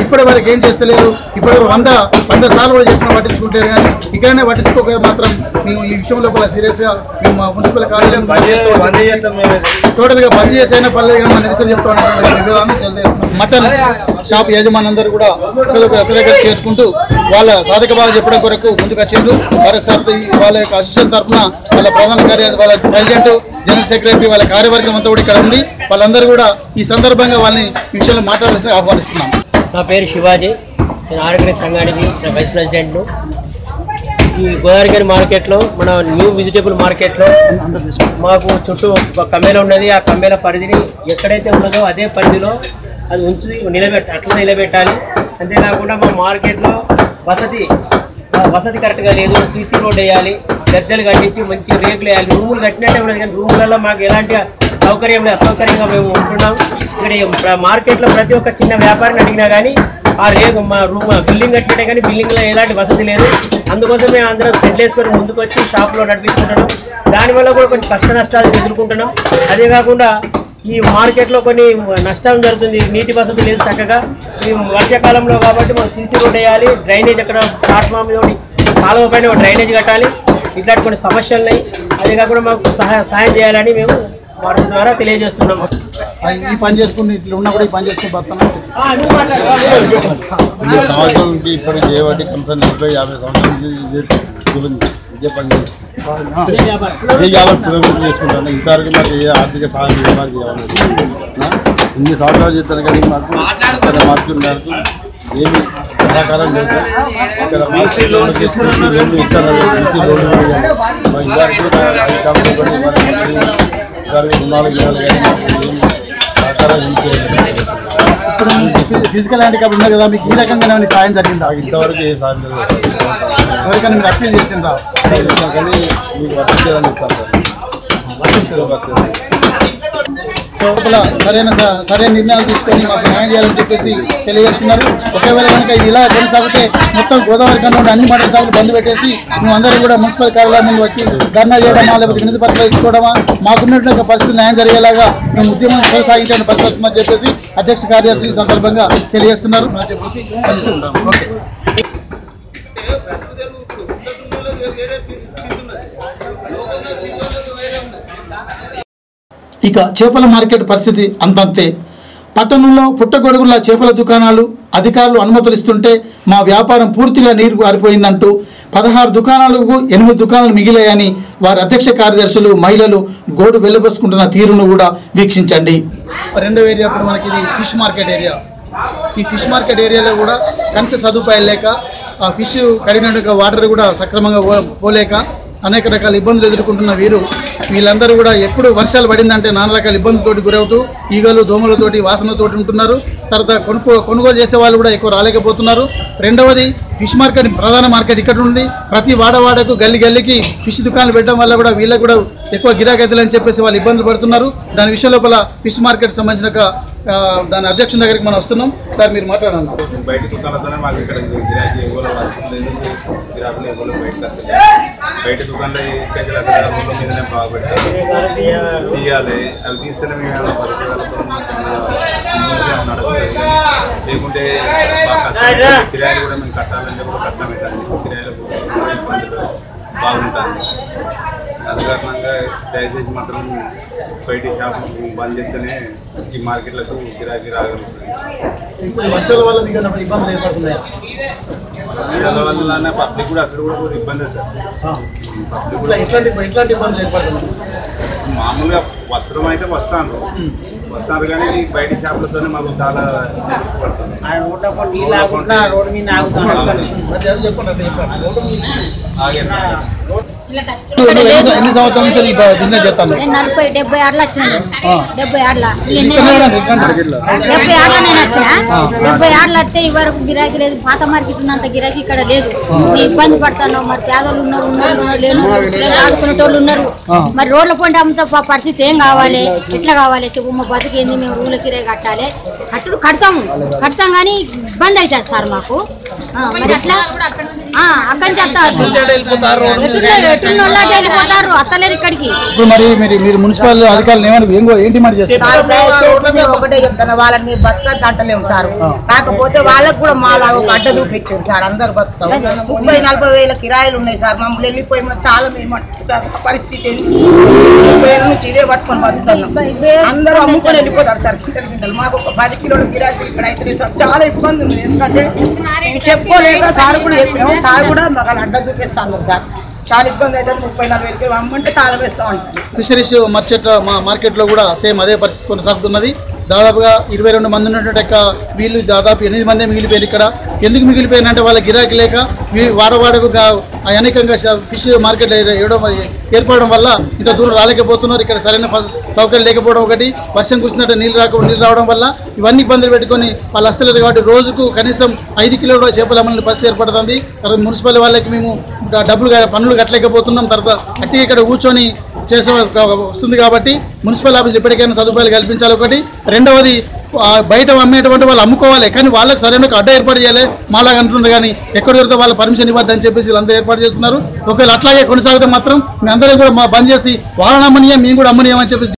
ఇప్పటి వరకు ఏం చేస్తలేరు ఇప్పటి వరకు వంద వంద సార్లు కూడా చెప్పిన పట్టించుకుంటారు కానీ ఇక్కడనే పట్టించుకోక మాత్రం మేము ఈ విషయం లోపల సీరియస్గా మేము మా మున్సిపల్ కార్యాలయం టోటల్ గా బంద్ చేసైనా పర్లేదు కానీ మన నిరసన చెప్తా మటన్ షాప్ యజమాని అందరూ కూడా ఒక దగ్గర ఒక దగ్గర చేర్చుకుంటూ వాళ్ళ సాధక బాధ చెప్పడం కొరకు ముందుకు వచ్చిండ్రు మరొకసారి ఈ వాళ్ళ యొక్క అసిస్టెంట్ తరఫున వాళ్ళ ప్రధాన కార్యాలయం వాళ్ళ ప్రెసిడెంట్ జనరల్ సెక్రటరీ వాళ్ళ కార్యవర్గం అంతా కూడా ఇక్కడ ఉంది వాళ్ళందరూ కూడా ఈ సందర్భంగా వాళ్ళని ఈ విషయంలో మాట్లాడాల్సి ఆహ్వానిస్తున్నాం నా పేరు శివాజీ నేను ఆరోగ్య సంఘానికి వైస్ ప్రెసిడెంట్ను ఈ గోదావరిగారి మార్కెట్లో మన న్యూ వెజిటేబుల్ మార్కెట్లో మాకు చుట్టూ ఒక కమ్మేల ఉన్నది ఆ కమ్మేల పరిధిని ఎక్కడైతే ఉన్నదో అదే పరిధిలో అది ఉంచి నిలబెట్ట అట్లా నిలబెట్టాలి అంతేకాకుండా మా మార్కెట్లో వసతి ఆ వసతి కరెక్ట్గా లేదు సీసీ రోడ్ వేయాలి గద్దెలు కట్టించి మంచి రేకులు వేయాలి రూములు కట్టినట్టే ఉన్నది కానీ రూములలో మాకు ఎలాంటి సౌకర్యం లేదు అసౌకర్యంగా మేము ఉంటున్నాం ఇక్కడ ఈ ప్ర- మార్కెట్లో ప్రతి ఒక్క చిన్న వ్యాపారిని అడిగినా కానీ ఆ రేగు మా రూమ్ బిల్డింగ్ కట్టినట్టే కానీ బిల్డింగ్లో ఎలాంటి వసతి లేదు అందుకోసం మేము అందరం సెట్ వేసుకొని ముందుకు వచ్చి షాప్లో నడిపించుకుంటున్నాం దానివల్ల కూడా కొన్ని కష్ట నష్టాలు ఎదుర్కొంటున్నాం అదే కాకుండా ఈ మార్కెట్లో కొన్ని నష్టం జరుగుతుంది నీటి వసతి లేదు చక్కగా ఈ వర్షాకాలంలో కాబట్టి మనం సీసీ రోడ్ వేయాలి డ్రైనేజ్ అక్కడ ప్లాట్ఫామ్ మీద ఒకటి కాలువ పైన ఒక డ్రైనేజ్ కట్టాలి ఇట్లాంటి కొన్ని సమస్యలు ఉన్నాయి అదే కాకుండా మాకు సహాయ సాయం చేయాలని మేము వారి ద్వారా తెలియజేస్తున్నాం ఈ పని చేసుకుని ఇట్లా ఉన్నా కూడా ఈ పని చేసుకుని బతున్నాం కొన్ని సంవత్సరాల నుంచి ఇప్పటి చేయబట్టి కంపెనీ నలభై యాభై సంవత్సరాల నుంచి ఇదే గురించి ఇదే పని చేస్తాను. ఇదే యాభై కిలోమీటర్లు చేసుకుంటాను ఇంతవరకు మాకు ఏ ఆర్థిక సహాయం చేయడానికి ఇవ్వలేదు ఆ? ఇన్ని సంవత్సరాలు చేస్తాను కానీ మాకు ఇక్కడ మార్కెట్ మేరకు ఏమి సహకారం లేదు ఇక్కడ మార్కెట్ లోన్ తీసుకుని లోన్లు ఇస్తారు బీసీ లోన్లు కూడా ఇవ్వాలి. మా ఇంతవరకు ఐదు సంవత్సరాలు కొన్ని మరి ఇంతవరకు రుణాలు ఇవ్వాలి కానీ మాకు ఏమి సహకారం ఏం చేయలేదు. ఇప్పుడు ఫిజికల్ హ్యాండిక్యాప్ ఉన్నాయి కదా మీకు ఈ రకంగా ఏమైనా సాయం జరిగిందా ఇంతవరకు ఏ సాయం జరగలేదు. ఎవరికైనా మీరు అప్పీల్ చేసిందా కానీ మీకు వర్తించేదని చెప్తాను సార్ వర్తించదు. సో లోపల సరైన స- సరైన నిర్ణయాలు తీసుకొని మాకు న్యాయం చేయాలని చెప్పేసి తెలియజేస్తున్నారు ఒకవేళ కనుక ఇది ఇలా కొనసాగితే మొత్తం గోదావరి కన్నా ఉన్న అన్ని మటన్ షాపులు బంద్ పెట్టేసి మేము అందరం కూడా మున్సిపల్ కార్యాలయం ముందు వచ్చి ధర్నా చేయడమా లేకపోతే వినతి పత్రాలు ఇచ్చుకోవడమా మాకున్నటువంటి ఒక పరిస్థితి న్యాయం జరిగేలాగా మేము ఉద్యమం కొనసాగించే పరిస్థితి వస్తుందని చెప్పేసి అధ్యక్ష కార్యదర్శి ఈ సందర్భంగా తెలియజేస్తున్నారు ఓకే ఇక చేపల మార్కెట్ పరిస్థితి అంతంతే పట్టణంలో పుట్టగొడుగుల చేపల దుకాణాలు అధికారులు అనుమతులు ఇస్తుంటే మా వ్యాపారం పూర్తిగా నీరు పారిపోయిందంటూ పదహారు దుకాణాలకు ఎనిమిది దుకాణాలు మిగిలాయని వారి అధ్యక్ష కార్యదర్శులు మహిళలు గోడు వెళ్ళబోసుకుంటున్న తీరును కూడా వీక్షించండి రెండవ ఏరియా ఇప్పుడు మనకి ఇది ఫిష్ మార్కెట్ ఏరియా ఈ ఫిష్ మార్కెట్ ఏరియాలో కూడా కనీస సదుపాయాలు లేక ఆ ఫిష్ కడిగినట్టుగా వాటర్ కూడా సక్రమంగా పో- పోలేక అనేక రకాల ఇబ్బందులు ఎదుర్కొంటున్న వీరు వీళ్ళందరూ కూడా ఎప్పుడు వర్షాలు పడిందంటే నానా రకాల ఇబ్బందులతోటి గురవుతూ ఈగలు దోమలతోటి వాసనతోటి ఉంటున్నారు తర్వాత కొనుక్కో కొనుగోలు చేసే వాళ్ళు కూడా ఎక్కువ రాలేకపోతున్నారు రెండవది ఫిష్ మార్కెట్ ప్రధాన మార్కెట్ ఇక్కడ ఉంది ప్రతి వాడవాడకు గల్లి గల్లికి ఫిష్ దుకాణాలు పెట్టడం వల్ల కూడా వీళ్ళకి కూడా ఎక్కువ గిరాకీతలని చెప్పేసి వాళ్ళు ఇబ్బందులు పడుతున్నారు దాని విషయం లోపల ఫిష్ మార్కెట్ సంబంధించిన ఒక, ఆ, దాని అధ్యక్షుని దగ్గరికి మనం వస్తున్నాం సార్ మీరు మాట్లాడండి బయట దుకాణాలతోనే మాకు ఇక్కడ గిరాకీ ఎవరు లేదు గిరాకులు ఎవరు బయట వస్తలేదు. బయట దుకాణంలో ఏ కేజీలు అక్కడ రోడ్ల మీదనే బాగుపెట్టాలి తీయాలి అవి తీస్తేనే మేము ఏమైనా బతికేయగలుగుతాం. ఇంకా నడుస్తుంది. లేకుంటే బాగా కష్టం. కిరాయిలు కూడా మేము కట్టాలంటే కూడా కష్టమవుతుంది కిరాయిలకు ఇబ్బందులు బాగుంటుంది అది కారణంగా దయచేసి మాత్రం బయట షాప్ బంద్ చేస్తేనే ఈ మార్కెట్లకు గిరాకీ రాగలుగుతుంది ఇప్పుడు వర్షాల వల్ల మీకు ఏమైనా ఇబ్బందులు ఏర్పడుతున్నాయా వర్షాల వల్ల పబ్లిక్ కూడా అక్కడ కూడా కొంచెం ఇబ్బంది సార్ పబ్లిక్ ఇట్లా ఎట్లాంటి ఎట్లాంటి ఇబ్బందులు ఏర్పడుతున్నాయి మామూలుగా వస్త్రం అయితే వస్తాను వస్తారు కానీ ఈ బయట షాపులతోనే మాకు చాలా పడుతుంది నీళ్ళు ఆగుతున్నా రోడ్డు మీద అది అది చెప్పండి అది చెప్పండి ఇక్కడ లేదు. ఎన్ని సంవత్సరాల నుంచి ఈ బిజినెస్ చేస్తాను నేను నలభై డెబ్బై ఆరులో వచ్చిన నేను. డెబ్బై ఆరులో ఈ ఇక్కడ నేను- మేడం, ఇక్కడ. డెబ్బై ఆరులో నేను వచ్చిన ఆ. డెబ్బై ఆరులో వస్తే ఈ వరకు గిరాకీ లేదు పాత మార్కెట్ ఉన్నంత గిరాకీ ఇక్కడ లేదు మేము ఇబ్బంది పడతాను మరి పేదలు ఉన్నారు ఉన్నారు ఉన్నారు లేను లేదు ఆడుకునే వాళ్ళు ఉన్నారు ఆ. మరి రోడ్ల పొంటి అమ్ముతా ప- పరిస్థితి ఏం కావాలి ఎట్లా కావాలి చెప్పు మా బతికేంది మేము రూల కిరాయి కట్టాలి కట్టుడు కడతాము కడతాం కానీ ఇబ్బంది అవుతుంది సార్ మాకు ఆ, మరి ఎట్లా ఆ, అక్కడి నుంచి వస్తారు ఎట్టున్నోళ్ళు అటు వెళ్ళిపోతారు అత్తలేరు ఇక్కడికి ఇప్పుడు మరి మీరు మీరు మున్సిపల్ అధికారులు ఏమని ఏం ఏం డిమాండ్ చేస్తారు సార్ దయచేసి మేము ఒకటే చెప్తాను వాళ్ళని మీరు బతకద్దు అంటలేము సార్ కాకపోతే వాళ్ళకు కూడా మాలా ఒక అడ్డ చూపించారు సార్ అందరు బతుకుతాం ముప్పై నలభై వేల కిరాయిలు ఉన్నాయి సార్ మమ్మల్ని వెళ్ళిపోయి మన తాళం ఏమంటారు పరిస్థితి ఏంది? ముప్పై ఏళ్ళ నుంచి ఇదే పట్టుకొని బతుకుతున్నాం అందరూ అమ్ముకొని వెళ్ళిపోతారు సార్ గింటలు గింటలు మాకు ఒక పది కిలోల కిరాయిలు ఇక్కడ అయితే సార్ చాలా ఇబ్బంది ఉంది ఎందుకంటే మేము చెప్పుకోలేక సార్ కూడా చెప్పినాము సార్ కూడా మాకు అలా అడ్డ చూపిస్తాను సార్ చాలా ఇబ్బంది అవుతుంది ముప్పై నలభై వేలకి అమ్మంటే తాళం వేస్తాం అంటారు ఫిషరీస్ మార్కెట్ మా మార్కెట్లో కూడా సేమ్ అదే పరిస్థితి కొనసాగుతున్నది దాదాపుగా ఇరవై రెండు మంది ఉన్నటువంటి యొక్క వీళ్ళు దాదాపు ఎనిమిది మంది మిగిలిపోయారు ఇక్కడ ఎందుకు మిగిలిపోయినంటే వాళ్ళ గిరాకీ లేక వీ- వాడవాడకు గా- అనేకంగా ష- ఫిష్ మార్కెట్ ఇవ్వడం ఏర్పడడం వల్ల ఇంత దూరం రాలేకపోతున్నారు ఇక్కడ సరైన ఫస్- సౌకర్యం లేకపోవడం ఒకటి వర్షం కురిసినట్టు నీళ్ళు రాక నీళ్ళు రావడం వల్ల ఇవన్నీ ఇబ్బందులు పెట్టుకొని వాళ్ళు వస్తలేరు కాబట్టి రోజుకు కనీసం ఐదు కిలోల చేపలు అమ్మని పరిస్థితి ఏర్పడుతుంది తర్వాత మున్సిపల్ వాళ్ళకి మేము డ- డబ్బులు గా- పన్నులు కట్టలేకపోతున్నాం తర్వాత అట్టి ఇక్కడ కూర్చొని చేసే వస్తుంది కాబట్టి మున్సిపల్ ఆఫీస్ ఇప్పటికైనా సదుపాయాలు కల్పించాలి ఒకటి రెండవది ఆ, బయట అమ్మేటువంటి వాళ్ళు అమ్ముకోవాలి కానీ వాళ్ళకి సరైన ఒక అడ్డ ఏర్పాటు చేయాలి మాలాగా అంటున్నారు కానీ ఎక్కడ దొరికితే వాళ్ళ పర్మిషన్ ఇవ్వద్దని చెప్పేసి వీళ్ళందరూ ఏర్పాటు చేస్తున్నారు ఒకవేళ అట్లాగే కొనసాగితే మాత్రం మీ అందరం కూడా మా బంద్ చేసి వాళ్ళని అమ్మనీయం మేము కూడా అమ్మనీయం అని చెప్పేసి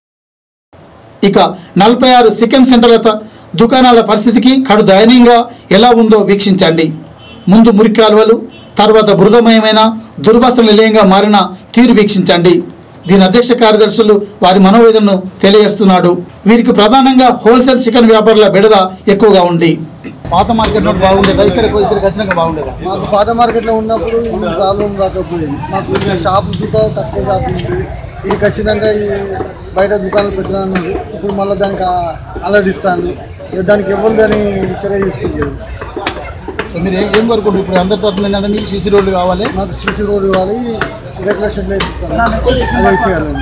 ఇక నలభై ఆరు చికెన్ సెంటర్ల త- దుకాణాల పరిస్థితికి కడు దయనీయంగా ఎలా ఉందో వీక్షించండి ముందు మురికి కాలువలు తర్వాత బృదమయమైన దుర్వాసన నిలయంగా మారిన తీరు వీక్షించండి దీని అధ్యక్ష కార్యదర్శులు వారి మనోవేదనను తెలియజేస్తున్నాడు వీరికి ప్రధానంగా హోల్సేల్ చికెన్ వ్యాపారుల బెడద ఎక్కువగా ఉంది పాత మార్కెట్ నుండి బాగుండేదా ఇక్కడ ఇక్కడికి వచ్చినాక బాగుండేదా మాకు పాత మార్కెట్లో ఉన్నప్పుడు ఈ ప్రాబ్లం రాకపోయింది మాకు ఇక్కడ షాపు కూడా తక్కువ షాపు ఉంది ఇక్కడికి వచ్చినాక ఈ బయట దుకాణాలు పెట్టినాను ఇప్పుడు మళ్ళీ దానికి అలర్ట్ ఇక దానికి ఎవరు దాన్ని చర్య తీసుకుంటారు సో మీరు ఏం ఏం కోరుకుంటారు ఇప్పుడు అందరి తరఫున ఏంటంటే మీకు సీసీ రోడ్లు కావాలి మాకు సీసీ రోడ్డు కావాలి రెగ్యులర్ షెడ్లు ఇస్తాను అది వేసేయాలండి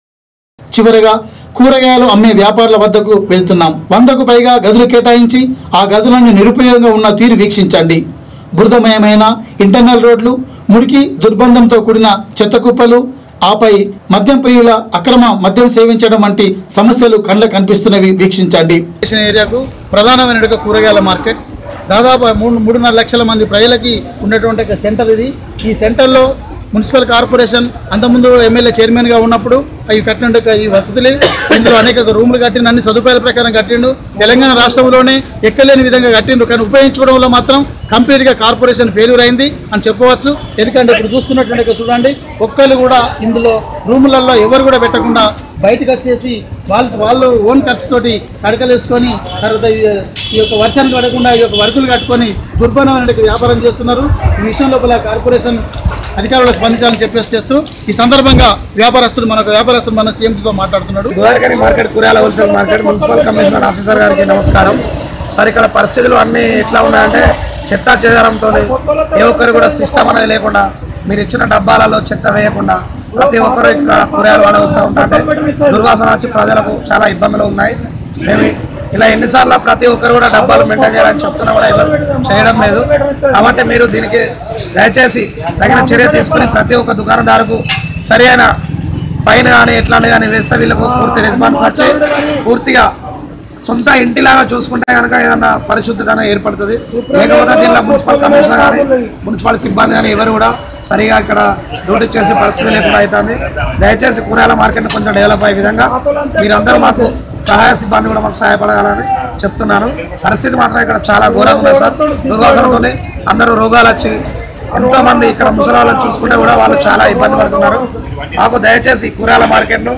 చివరగా కూరగాయలు అమ్మే వ్యాపారుల వద్దకు వెళ్తున్నాం వందకు పైగా గదులు కేటాయించి ఆ గదులను నిరుపయోగంగా ఉన్న తీరు వీక్షించండి బురదమయమైన ఇంటర్నల్ రోడ్లు మురికి దుర్బంధంతో కూడిన చెత్త కుప్పలు ఆపై మద్యం ప్రియుల అక్రమ మద్యం సేవించడం వంటి సమస్యలు కళ్ళకు కనిపిస్తున్నవి వీక్షించండి ఏరియాకు ప్రధానమైన ఒక కూరగాయల మార్కెట్ దాదాపు మూడు మూడున్నర లక్షల మంది ప్రజలకి ఉన్నటువంటి ఒక సెంటర్ ఇది ఈ సెంటర్లో మున్సిపల్ కార్పొరేషన్ అంతకుముందు ఎమ్మెల్యే చైర్మన్గా ఉన్నప్పుడు అవి కట్టిన ఈ వసతులు ఇందులో అనేక రూములు కట్టిండు అన్ని సదుపాయాల ప్రకారం కట్టిండు తెలంగాణ రాష్ట్రంలోనే ఎక్కలేని విధంగా కట్టిండు కానీ ఉపయోగించుకోవడంలో మాత్రం కంప్లీట్గా కార్పొరేషన్ ఫెయిల్యూర్ అయింది అని చెప్పవచ్చు ఎందుకంటే ఇప్పుడు చూస్తున్నటువంటి ఇక్కడ చూడండి ఒక్కళ్ళు కూడా ఇందులో రూములలో ఎవరు కూడా పెట్టకుండా బయటకు వచ్చేసి వాళ్ళు వాళ్ళు ఓన్ ఖర్చుతోటి కడకలు వేసుకొని తర్వాత ఈ- ఈ యొక్క వర్షానికి పడకుండా ఈ యొక్క వర్కులు కట్టుకొని దుర్భరమైన వ్యాపారం చేస్తున్నారు ఈ విషయం లోపల కార్పొరేషన్ అధికారులు స్పందించాలని చెప్పేసి చేస్తూ ఈ సందర్భంగా వ్యాపారస్తులు మన వ్యాపారస్తులు మన సీఎంతో మాట్లాడుతున్నాడు గోదావరికని మార్కెట్ కూరగాయల wholesale market municipal commissioner officer గారికి నమస్కారం సార్ ఇక్కడ పరిస్థితులు అన్నీ ఎట్లా ఉన్నాయంటే చెత్త చెదారంతో ఏ ఒక్కరు కూడా సిస్టమ్ అనేది లేకుండా మీరు ఇచ్చిన డబ్బాలలో చెత్త వేయకుండా ప్రతి ఒక్కరు ఇక్కడ కూరగాయలు వాడ వస్తూ ఉంటారంటే దుర్వాసన వచ్చి ప్రజలకు చాలా ఇబ్బందులు ఉన్నాయి మేము ఇలా ఎన్నిసార్లు ప్రతి ఒక్కరు కూడా డబ్బాలు మెయింటైన్ చేయాలని చెప్తున్నా కూడా ఇలా చేయడం లేదు కాబట్టి మీరు దీనికి దయచేసి తగిన చర్య తీసుకుని ప్రతి ఒక్క దుకాణదారుకు సరైన ఫైన్ కానీ ఎట్లాంటి కానీ వేస్తే వీళ్ళకు పూర్తి రెస్పాన్స్ వచ్చి పూర్తిగా సొంత ఇంటిలాగా చూసుకుంటే కనుక ఏదన్నా పరిశుద్ధత ఏర్పడుతుంది లేకపోతే దీనిలో మున్సిపల్ కమిషనర్ కానీ మున్సిపల్ సిబ్బంది కానీ ఎవరు కూడా సరిగా ఇక్కడ డ్యూటీ చేసే పరిస్థితి లేకుండా అవుతుంది దయచేసి కూరగాయల మార్కెట్ కొంచెం డెవలప్ అయ్యే విధంగా మీరందరూ మాకు సహాయ సిబ్బంది కూడా మాకు సహాయపడగలని చెప్తున్నాను పరిస్థితి మాత్రం ఇక్కడ చాలా ఘోరంగా ఉంది సార్ దుర్వాసనతోనే అందరూ రోగాలు వచ్చి ఎంతో మంది ఇక్కడ ముసలాళ్ళని చూసుకుంటే కూడా వాళ్ళు చాలా ఇబ్బంది పడుతున్నారు మాకు దయచేసి కూరగాయల మార్కెట్ను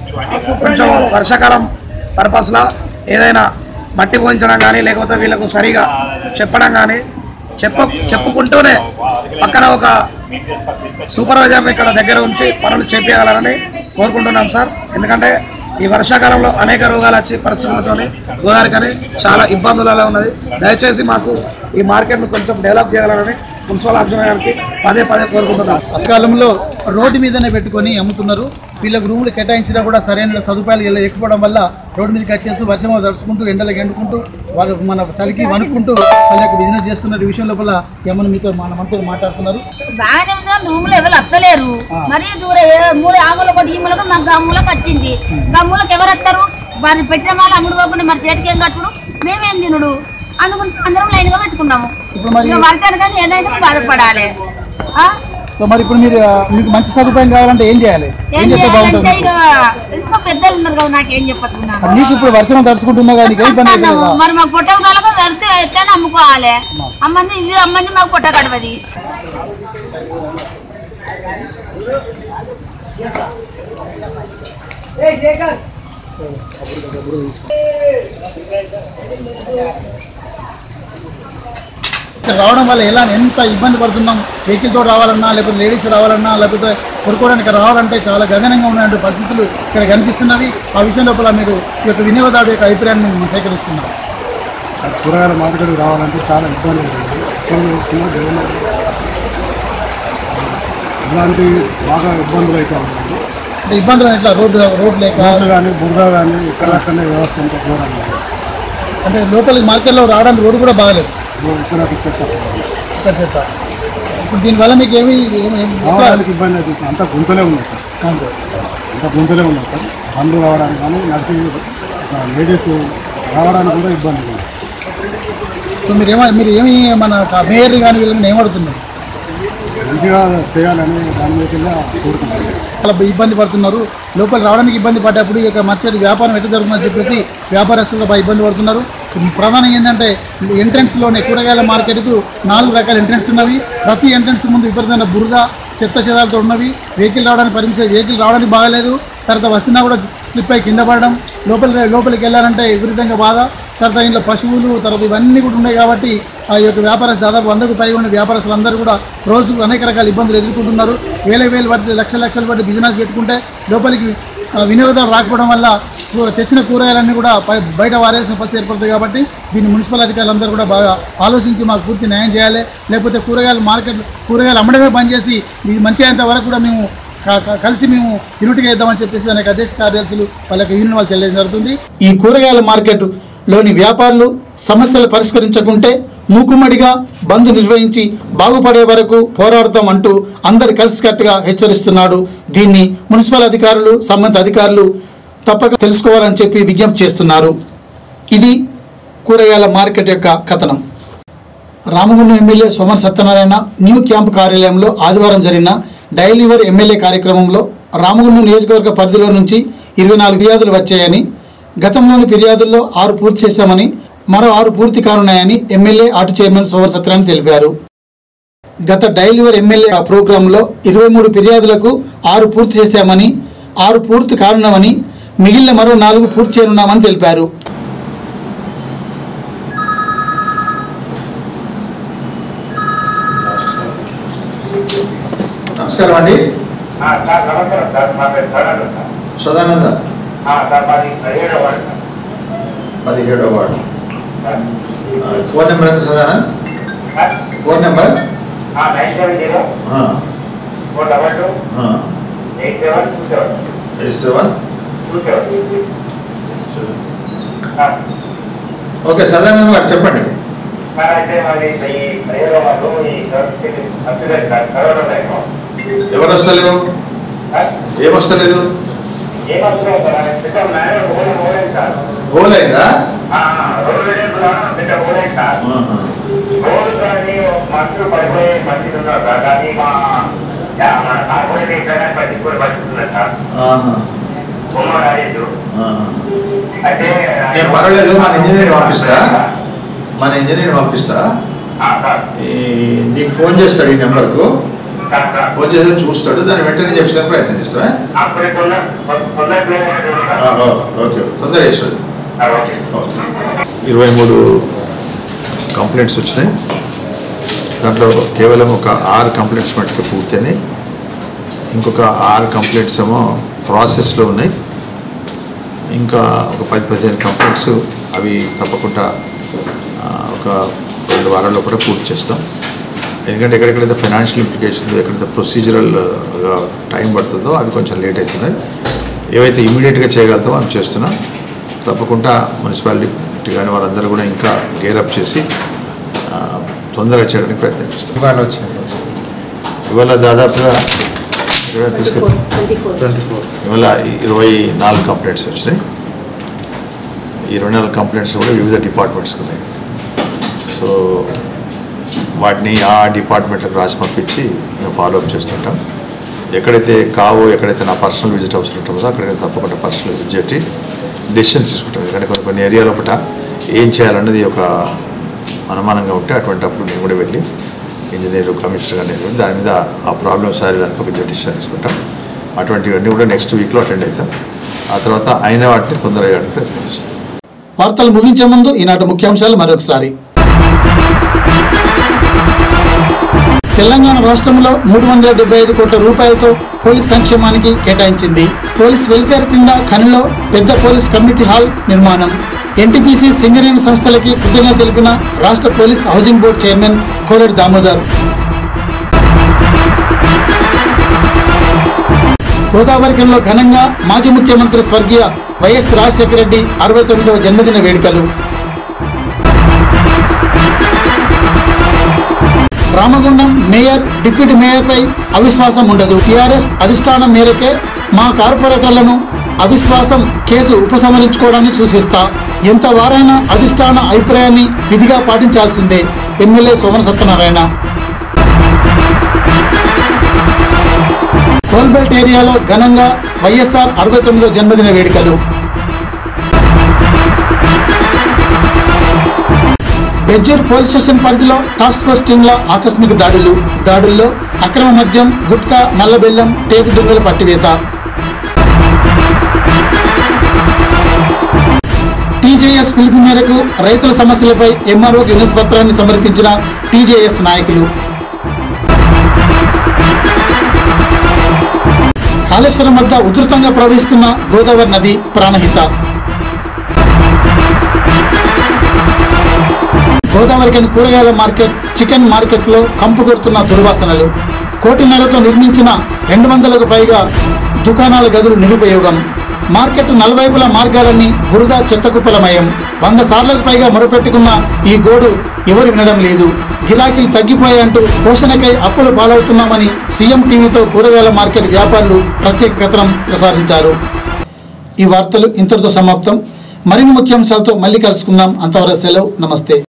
కొంచెం వర్షాకాలం పర్పస్లో ఏదైనా మట్టి పోయించడం కానీ లేకపోతే వీళ్ళకు సరిగా చెప్పడం కానీ చెప్ప చెప్పుకుంటూనే పక్కన ఒక సూపర్వైజర్ని ఇక్కడ దగ్గర ఉంచి పనులు చేపించగలరని కోరుకుంటున్నాం సార్ ఎందుకంటే ఈ వర్షాకాలంలో అనేక రోగాలు వచ్చి పరిస్థితులతో గోదావరికని చాలా ఇబ్బందులలో ఉన్నది దయచేసి మాకు ఈ మార్కెట్ను కొంచెం డెవలప్ చేయగలరని మున్సిపల్ ఆఫీసర్ గారికి పదే పదే కోరుకుంటున్నాం అకాలంలో రోడ్డు మీదనే పెట్టుకొని అమ్ముతున్నారు వీళ్ళకి రూములు కేటాయించినా కూడా సరైన సదుపాయాలు ఇలా ఎక్కువడం వల్ల రోడ్డు మీదకి వచ్చేసి వర్షం తడుచుకుంటూ ఎండలకు ఎండుకుంటూ వాళ్ళు మన చలికి వణుకుంటూ వాళ్ళ యొక్క బిజినెస్ చేస్తున్నారు ఈ విషయం లోపల ఏమన్నా మీతో మన మనతో మాట్లాడుతున్నారు బాగానే ఉంది కానీ రూములు ఎవరు వస్తలేరు మరీ దూరం ఏ- మూడు ఆముల కొట్టి ఈ మూలకు మాకు గమ్ములకు వచ్చింది గమ్ములకు ఎవరు వస్తారు వారిని పెట్టిన వాళ్ళు అమ్ముడు పోకుండా మరి చేతికి ఏం కట్టుడు మేమేం తినుడు అందుకని అందరం లైన్గా పెట్టుకున్నాము ఇప్పుడు మరి ఇక వర్షాలు కానీ ఏదైనా బాధపడాలి ఆ? సో మరి ఇప్పుడు మీరు ఆ, మీకు మంచి సదుపాయం కావాలంటే ఏం చేయాలి ఏం ఏం చేస్తే చేయాలంటే బాగుంటుంది ఇక ఇంకో పెద్దలు ఉన్నారు కదా నాకేం చెప్పతున్నాను మరి నీకు ఇప్పుడు వర్షం తడుచుకుంటున్నావు కానీ నీకు ఏం ఇబ్బంది అవుతుంది కదా మరి మాకు పొట్ట కాలకు కలిసి ఎట్లైనా అమ్ముకోవాలి అమ్మంది ఇది అమ్మంది మాకు పొట్ట గడవది ఇక్కడ రావడం వల్ల ఎలా ఎంత ఇబ్బంది పడుతున్నాం వెహికల్ తోటి రావాలన్నా లేకపోతే లేడీస్ రావాలన్నా లేకపోతే కొనుక్కోవడానికి రావాలంటే చాలా గగనంగా ఉన్నటువంటి పరిస్థితులు ఇక్కడ కనిపిస్తున్నవి ఆ విషయం లోపల మీరు ఈ యొక్క వినియోగదారుడు యొక్క అభిప్రాయాన్ని మేము సేకరిస్తున్నాం ఆ కూరగాయల మార్కెట్కి రావాలంటే చాలా ఇబ్బంది ఉంటుంది కొన్ని చిన్న జగన్ ఇలాంటి బాగా ఇబ్బందులు అయితే ఉన్నాయి అంటే ఇబ్బందులు ఎట్లా రోడ్డు రోడ్ లేక రోడ్లు కానీ బురద కానీ ఇక్కడక్కడనే వ్యవస్థ అంతా ఘోరంగా ఉంది. అంటే లోపలికి మార్కెట్లో రావడానికి రోడ్డు కూడా బాగలేదు ఇక్కడ ఇచ్చేస్తారు ఇక్కడ చేస్తా ఇప్పుడు దీనివల్ల మీకు ఏమి ఏమి ఏమి- ఎట్లా రావడానికి ఇబ్బంది అవుతుంది అంతా గుంతలే ఉన్నాయి సార్ అంతే. అంతా గుంతలే ఉన్నాయి సార్ బండ్లు రావడానికి కానీ నడిచి లేడీస్ రావడానికి కూడా ఇబ్బంది ఉంది సో మీరు ఏమ మీరు ఏమి మన మేయర్ కానీ వీళ్ళని ఏమడుతున్నారు మంచిగా చేయాలని దాని మీద కోరుకుంటున్నాను చాలా ఇబ్బంది పడుతున్నారు లోపల రావడానికి ఇబ్బంది పడ్డప్పుడు ఈ యొక్క మర్చెంట్ వ్యాపారం ఎట్లా జరుగుతుందని చెప్పేసి వ్యాపారస్తులు బాగా ఇబ్బంది పడుతున్నారు ప్రధానంగా ఏంటంటే ఎంట్రన్స్లోనే కూరగాయల మార్కెట్కు నాలుగు రకాల ఎంట్రన్స్ ఉన్నవి ప్రతి ఎంట్రన్స్ ముందు విపరీతమైన బురద చెత్త చెదాలతో ఉన్నవి వెహికల్ రావడానికి పర్మిషన్ వెహికల్ రావడానికి బాగాలేదు తర్వాత వస్తున్నా కూడా స్లిప్ అయి కింద పడడం లోపల లోపలికి వెళ్ళాలంటే విపరీతంగా బాధ తర్వాత ఇంట్లో పశువులు తర్వాత ఇవన్నీ కూడా ఉన్నాయి కాబట్టి ఆ యొక్క వ్యాపారస్తు దాదాపు వందకు పైగా ఉన్న వ్యాపారస్తులు అందరూ కూడా రోజు అనేక రకాల ఇబ్బందులు ఎదుర్కొంటున్నారు వేల వేలు పట్టి లక్షల లక్షలు పట్టి బిజినెస్ పెట్టుకుంటే లోపలికి ఆ, వినియోగదారు రాకపోవడం వల్ల కూ- తెచ్చిన కూరగాయలన్నీ కూడా బయ- బయట వారేసిన పరిస్థితి ఏర్పడుతుంది కాబట్టి దీన్ని మున్సిపల్ అధికారులందరూ కూడా బాగా ఆలోచించి మాకు పూర్తి న్యాయం చేయాలి లేకపోతే కూరగాయలు మార్కెట్ కూరగాయలు అమ్మడమే బంద్ చేసి ఇది మంచి అయ్యేంత వరకు కూడా మేము క- క- కలిసి మేము యూనిట్గా ఇద్దామని చెప్పేసి దానికి అధ్యక్ష కార్యదర్శులు వాళ్ళ యొక్క యూనియన్ వాళ్ళు తెలియజేయడం జరుగుతుంది ఈ కూరగాయల మార్కెట్ లోని వ్యాపారులు సమస్యలు పరిష్కరించకుంటే మూకుమ్మడిగా బంద్ నిర్వహించి బాగుపడే వరకు పోరాడతాం అంటూ అందరు కలిసికట్టుగా హెచ్చరిస్తున్నాడు దీన్ని మున్సిపల్ అధికారులు సంబంధిత అధికారులు తప్పక తెలుసుకోవాలని చెప్పి విజ్ఞప్తి చేస్తున్నారు ఇది కూరగాయల మార్కెట్ యొక్క కథనం Ramagundam MLA Soman Satyanarayana new camp కార్యాలయంలో ఆదివారం జరిగిన డైలీవర్ ఎమ్మెల్యే కార్యక్రమంలో రామగుండం నియోజకవర్గ పరిధిలో నుంచి ఇరవై నాలుగు ఫిర్యాదులు వచ్చాయని గతంలోని ఫిర్యాదుల్లో ఆరు పూర్తి చేశామని మరో ఆరు పూర్తి కానున్నాయని ఎమ్మెల్యే ఆటు చైర్మన్ సోమన్ సత్యనారాయణ తెలిపారు గత డైలీవర్ ఎమ్మెల్యే ప్రోగ్రాంలో ఇరవై మూడు ఫిర్యాదులకు ఆరు పూర్తి చేశామని ఆరు పూర్తి కానున్నామని మిగిలిన మరో నాలుగు పూర్తి చేయనున్నామని తెలిపారు నమస్కారం అండి సార్ నమస్కారం సార్ మా పేరు సదానంద సదానంద సార్ మాది పదిహేడో వార్డు సార్. పదిహేడో వార్డు ఆ, ఫోన్ నెంబర్ ఎంత సదానంద్ ఫోన్ నెంబర్ ఆ, నైన్ సెవెన్ జీరో ఆ, ఫోర్ డబల్ టూ ఆ, eight seven two seven eight seven two seven okay Sadanand గారు చెప్పండి సార్ అయితే మాది ఈ పదిహేడో వార్డు ఈ అభ్యుదయ సార్ కరోనా టైంలో ఎవరు వస్తలేవు ఏం వస్తలేదు ఏం అవసరం సార్ పెద్ద మేనేజర్ ఓడి ఓడేది సార్ హోల్ అయిందా ఆ, రోడ్డు వేయడం పెద్ద ఓడేది సార్ ఆహా. రోడ్డు కానీ మనుషులు పడిపోయే పరిస్థితి ఉన్నారు సార్ కానీ మా యా, మన కార్పొరేట్ ఎక్కడైనా పట్టించుకునే పరిస్థితి ఉన్నది సార్ ఆహా. బొమ్మ రాలేదు ఆహా. అయితే నేను పర్వాలేదు మన ఇంజనీర్ పంపిస్తా మన ఇంజనీర్ పంపిస్తా ఈ నీకు ఫోన్ చేస్తాడు ఈ నెంబర్కు ఫోన్ చేసి చూస్తాడు దాన్ని వెంటనే చెప్పిన ప్రయత్నం చేస్తావా అప్పుడే తొందర తొందర ఆ, ఓ, ఓకే తొందర చేస్తాడు ఇరవై మూడు కంప్లైంట్స్ వచ్చినాయి దాంట్లో కేవలం ఒక ఆరు కంప్లైంట్స్ మట్టుకు పూర్తయినాయి ఇంకొక ఆరు కంప్లైంట్స్ ఏమో ప్రాసెస్లో ఉన్నాయి ఇంకా ఒక పది పదిహేను కంప్లైంట్స్ అవి తప్పకుండా ఆ, ఒక రెండు వారాల్లో కూడా పూర్తి చేస్తాం ఎందుకంటే ఎక్కడెక్కడైతే ఫైనాన్షియల్ ఇంప్లికేషన్స్ ఎక్కడైతే ప్రొసీజరల్ టైం పడుతుందో అవి కొంచెం లేట్ అవుతున్నాయి ఏవైతే ఇమీడియట్గా చేయగలుగుతామో అవి చేస్తున్నాం తప్పకుండా మున్సిపాలిటీ కానీ వారందరూ కూడా ఇంకా గేరప్ చేసి ఆ, తొందరగా చేయడానికి ప్రయత్నం చేస్తాం ఇవాళ వచ్చింది ఇవాళ దాదాపుగా ఇరవై తీసుకు ఇవాళ ఇరవై నాలుగు కంప్లైంట్స్ వచ్చినాయి ఈ ఇరవై నాలుగు కంప్లైంట్స్ కూడా వివిధ డిపార్ట్మెంట్స్కి ఉన్నాయి సో వాటిని ఆ డిపార్ట్మెంట్లకు రాసి పంపించి మేము ఫాలోఅప్ చేస్తుంటాం ఎక్కడైతే కావో ఎక్కడైతే నా పర్సనల్ విజిట్ అవసరం ఉంటుందో అక్కడికి తప్పకుండా పర్సనల్ విజిట్ చేసి డెసిషన్స్ తీసుకుంటాం ఎందుకంటే కొన్ని కొన్ని ఏరియా లోపల ఏం చేయాలన్నది ఒక అనుమానంగా ఉంటే అటువంటి అప్పుడు నేను కూడా వెళ్ళి ఇంజనీర్ కమిషనర్ నేను వెళ్ళి దాని మీద ఆ ప్రాబ్లమ్ సారేదానికి ఒక డెసిషన్ తీసుకుంటాం అటువంటివన్నీ కూడా నెక్స్ట్ వీక్లో అటెండ్ అవుతాం ఆ తర్వాత అయిన వాటిని తొందరగా చేయడానికి ప్రయత్నం చేస్తాం వార్తలు ముగించే ముందు ఈనాటి ముఖ్యాంశాలు మరొకసారి తెలంగాణ రాష్ట్రంలో మూడు వందల డెబ్బై ఐదు కోట్ల రూపాయలతో పోలీస్ సంక్షేమానికి కేటాయించింది పోలీస్ వెల్ఫేర్ కింద ఖనిలో పెద్ద పోలీస్ కమ్యూనిటీ హాల్ నిర్మాణం ఎన్టీపీసీ సింగరేణి సంస్థలకి కృతజ్ఞత తెలిపిన రాష్ట్ర police housing board chairman కోరెడ్ Damodar గోదావరికంలో ఘనంగా మాజీ ముఖ్యమంత్రి స్వర్గీయ వైఎస్ రాజశేఖర రెడ్డి అరవై తొమ్మిదవ జన్మదిన వేడుకలు రామగుండం మేయర్ డిప్యూటీ మేయర్పై అవిశ్వాసం ఉండదు టీఆర్ఎస్ అధిష్టానం మేరకే మా కార్పొరేటర్లను అవిశ్వాసం కేసు ఉపసంహరించుకోవడానికి సూచిస్తా ఎంత వారైనా అధిష్టాన అభిప్రాయాన్ని విధిగా పాటించాల్సిందే ఎమ్మెల్యే సోమన సత్యనారాయణ కోల్బెల్ట్ ఏరియాలో ఘనంగా వైఎస్ఆర్ అరవై తొమ్మిదో జన్మదిన వేడుకలు బెజ్జూర్ పోలీస్ స్టేషన్ పరిధిలో టాస్క్ ఫోర్స్ టీంల ఆకస్మిక దాడులు దాడుల్లో అక్రమ మద్యం గుట్కా నల్లబెల్లం టేపు దుంగల పట్టివేత టీజేఎస్ పిలుపు మేరకు రైతుల సమస్యలపై ఎంఆర్ఓకి వినతి పత్రాన్ని సమర్పించిన టీజేఎస్ నాయకులు కాళేశ్వరం వద్ద ఉధృతంగా ప్రవహిస్తున్న గోదావరి నది ప్రాణహిత గోదావరికని కూరగాయల మార్కెట్ చికెన్ మార్కెట్లో కంపు కొడుతున్న దుర్వాసనలు కోటిన్నరతో నిర్మించిన రెండు వందలకు పైగా దుకాణాల గదులు నిరుపయోగం మార్కెట్ నలువైపుల మార్గాలన్నీ బురద చెత్తకుప్పలమయం వంద సార్లకు పైగా మొరపెట్టుకున్న ఈ గోడు ఎవరు వినడం లేదు గిరాకీలు తగ్గిపోయాయంటూ పోషణకై అప్పులు పాలవుతున్నామని సీఎం టీవీతో కూరగాయల మార్కెట్ వ్యాపారులు ప్రత్యేక కథనం ప్రసారించారు ఈ వార్తలు ఇంతటితో సమాప్తం మరిన్ని ముఖ్యాంశాలతో మళ్ళీ కలుసుకుందాం అంతవరకు సెలవు నమస్తే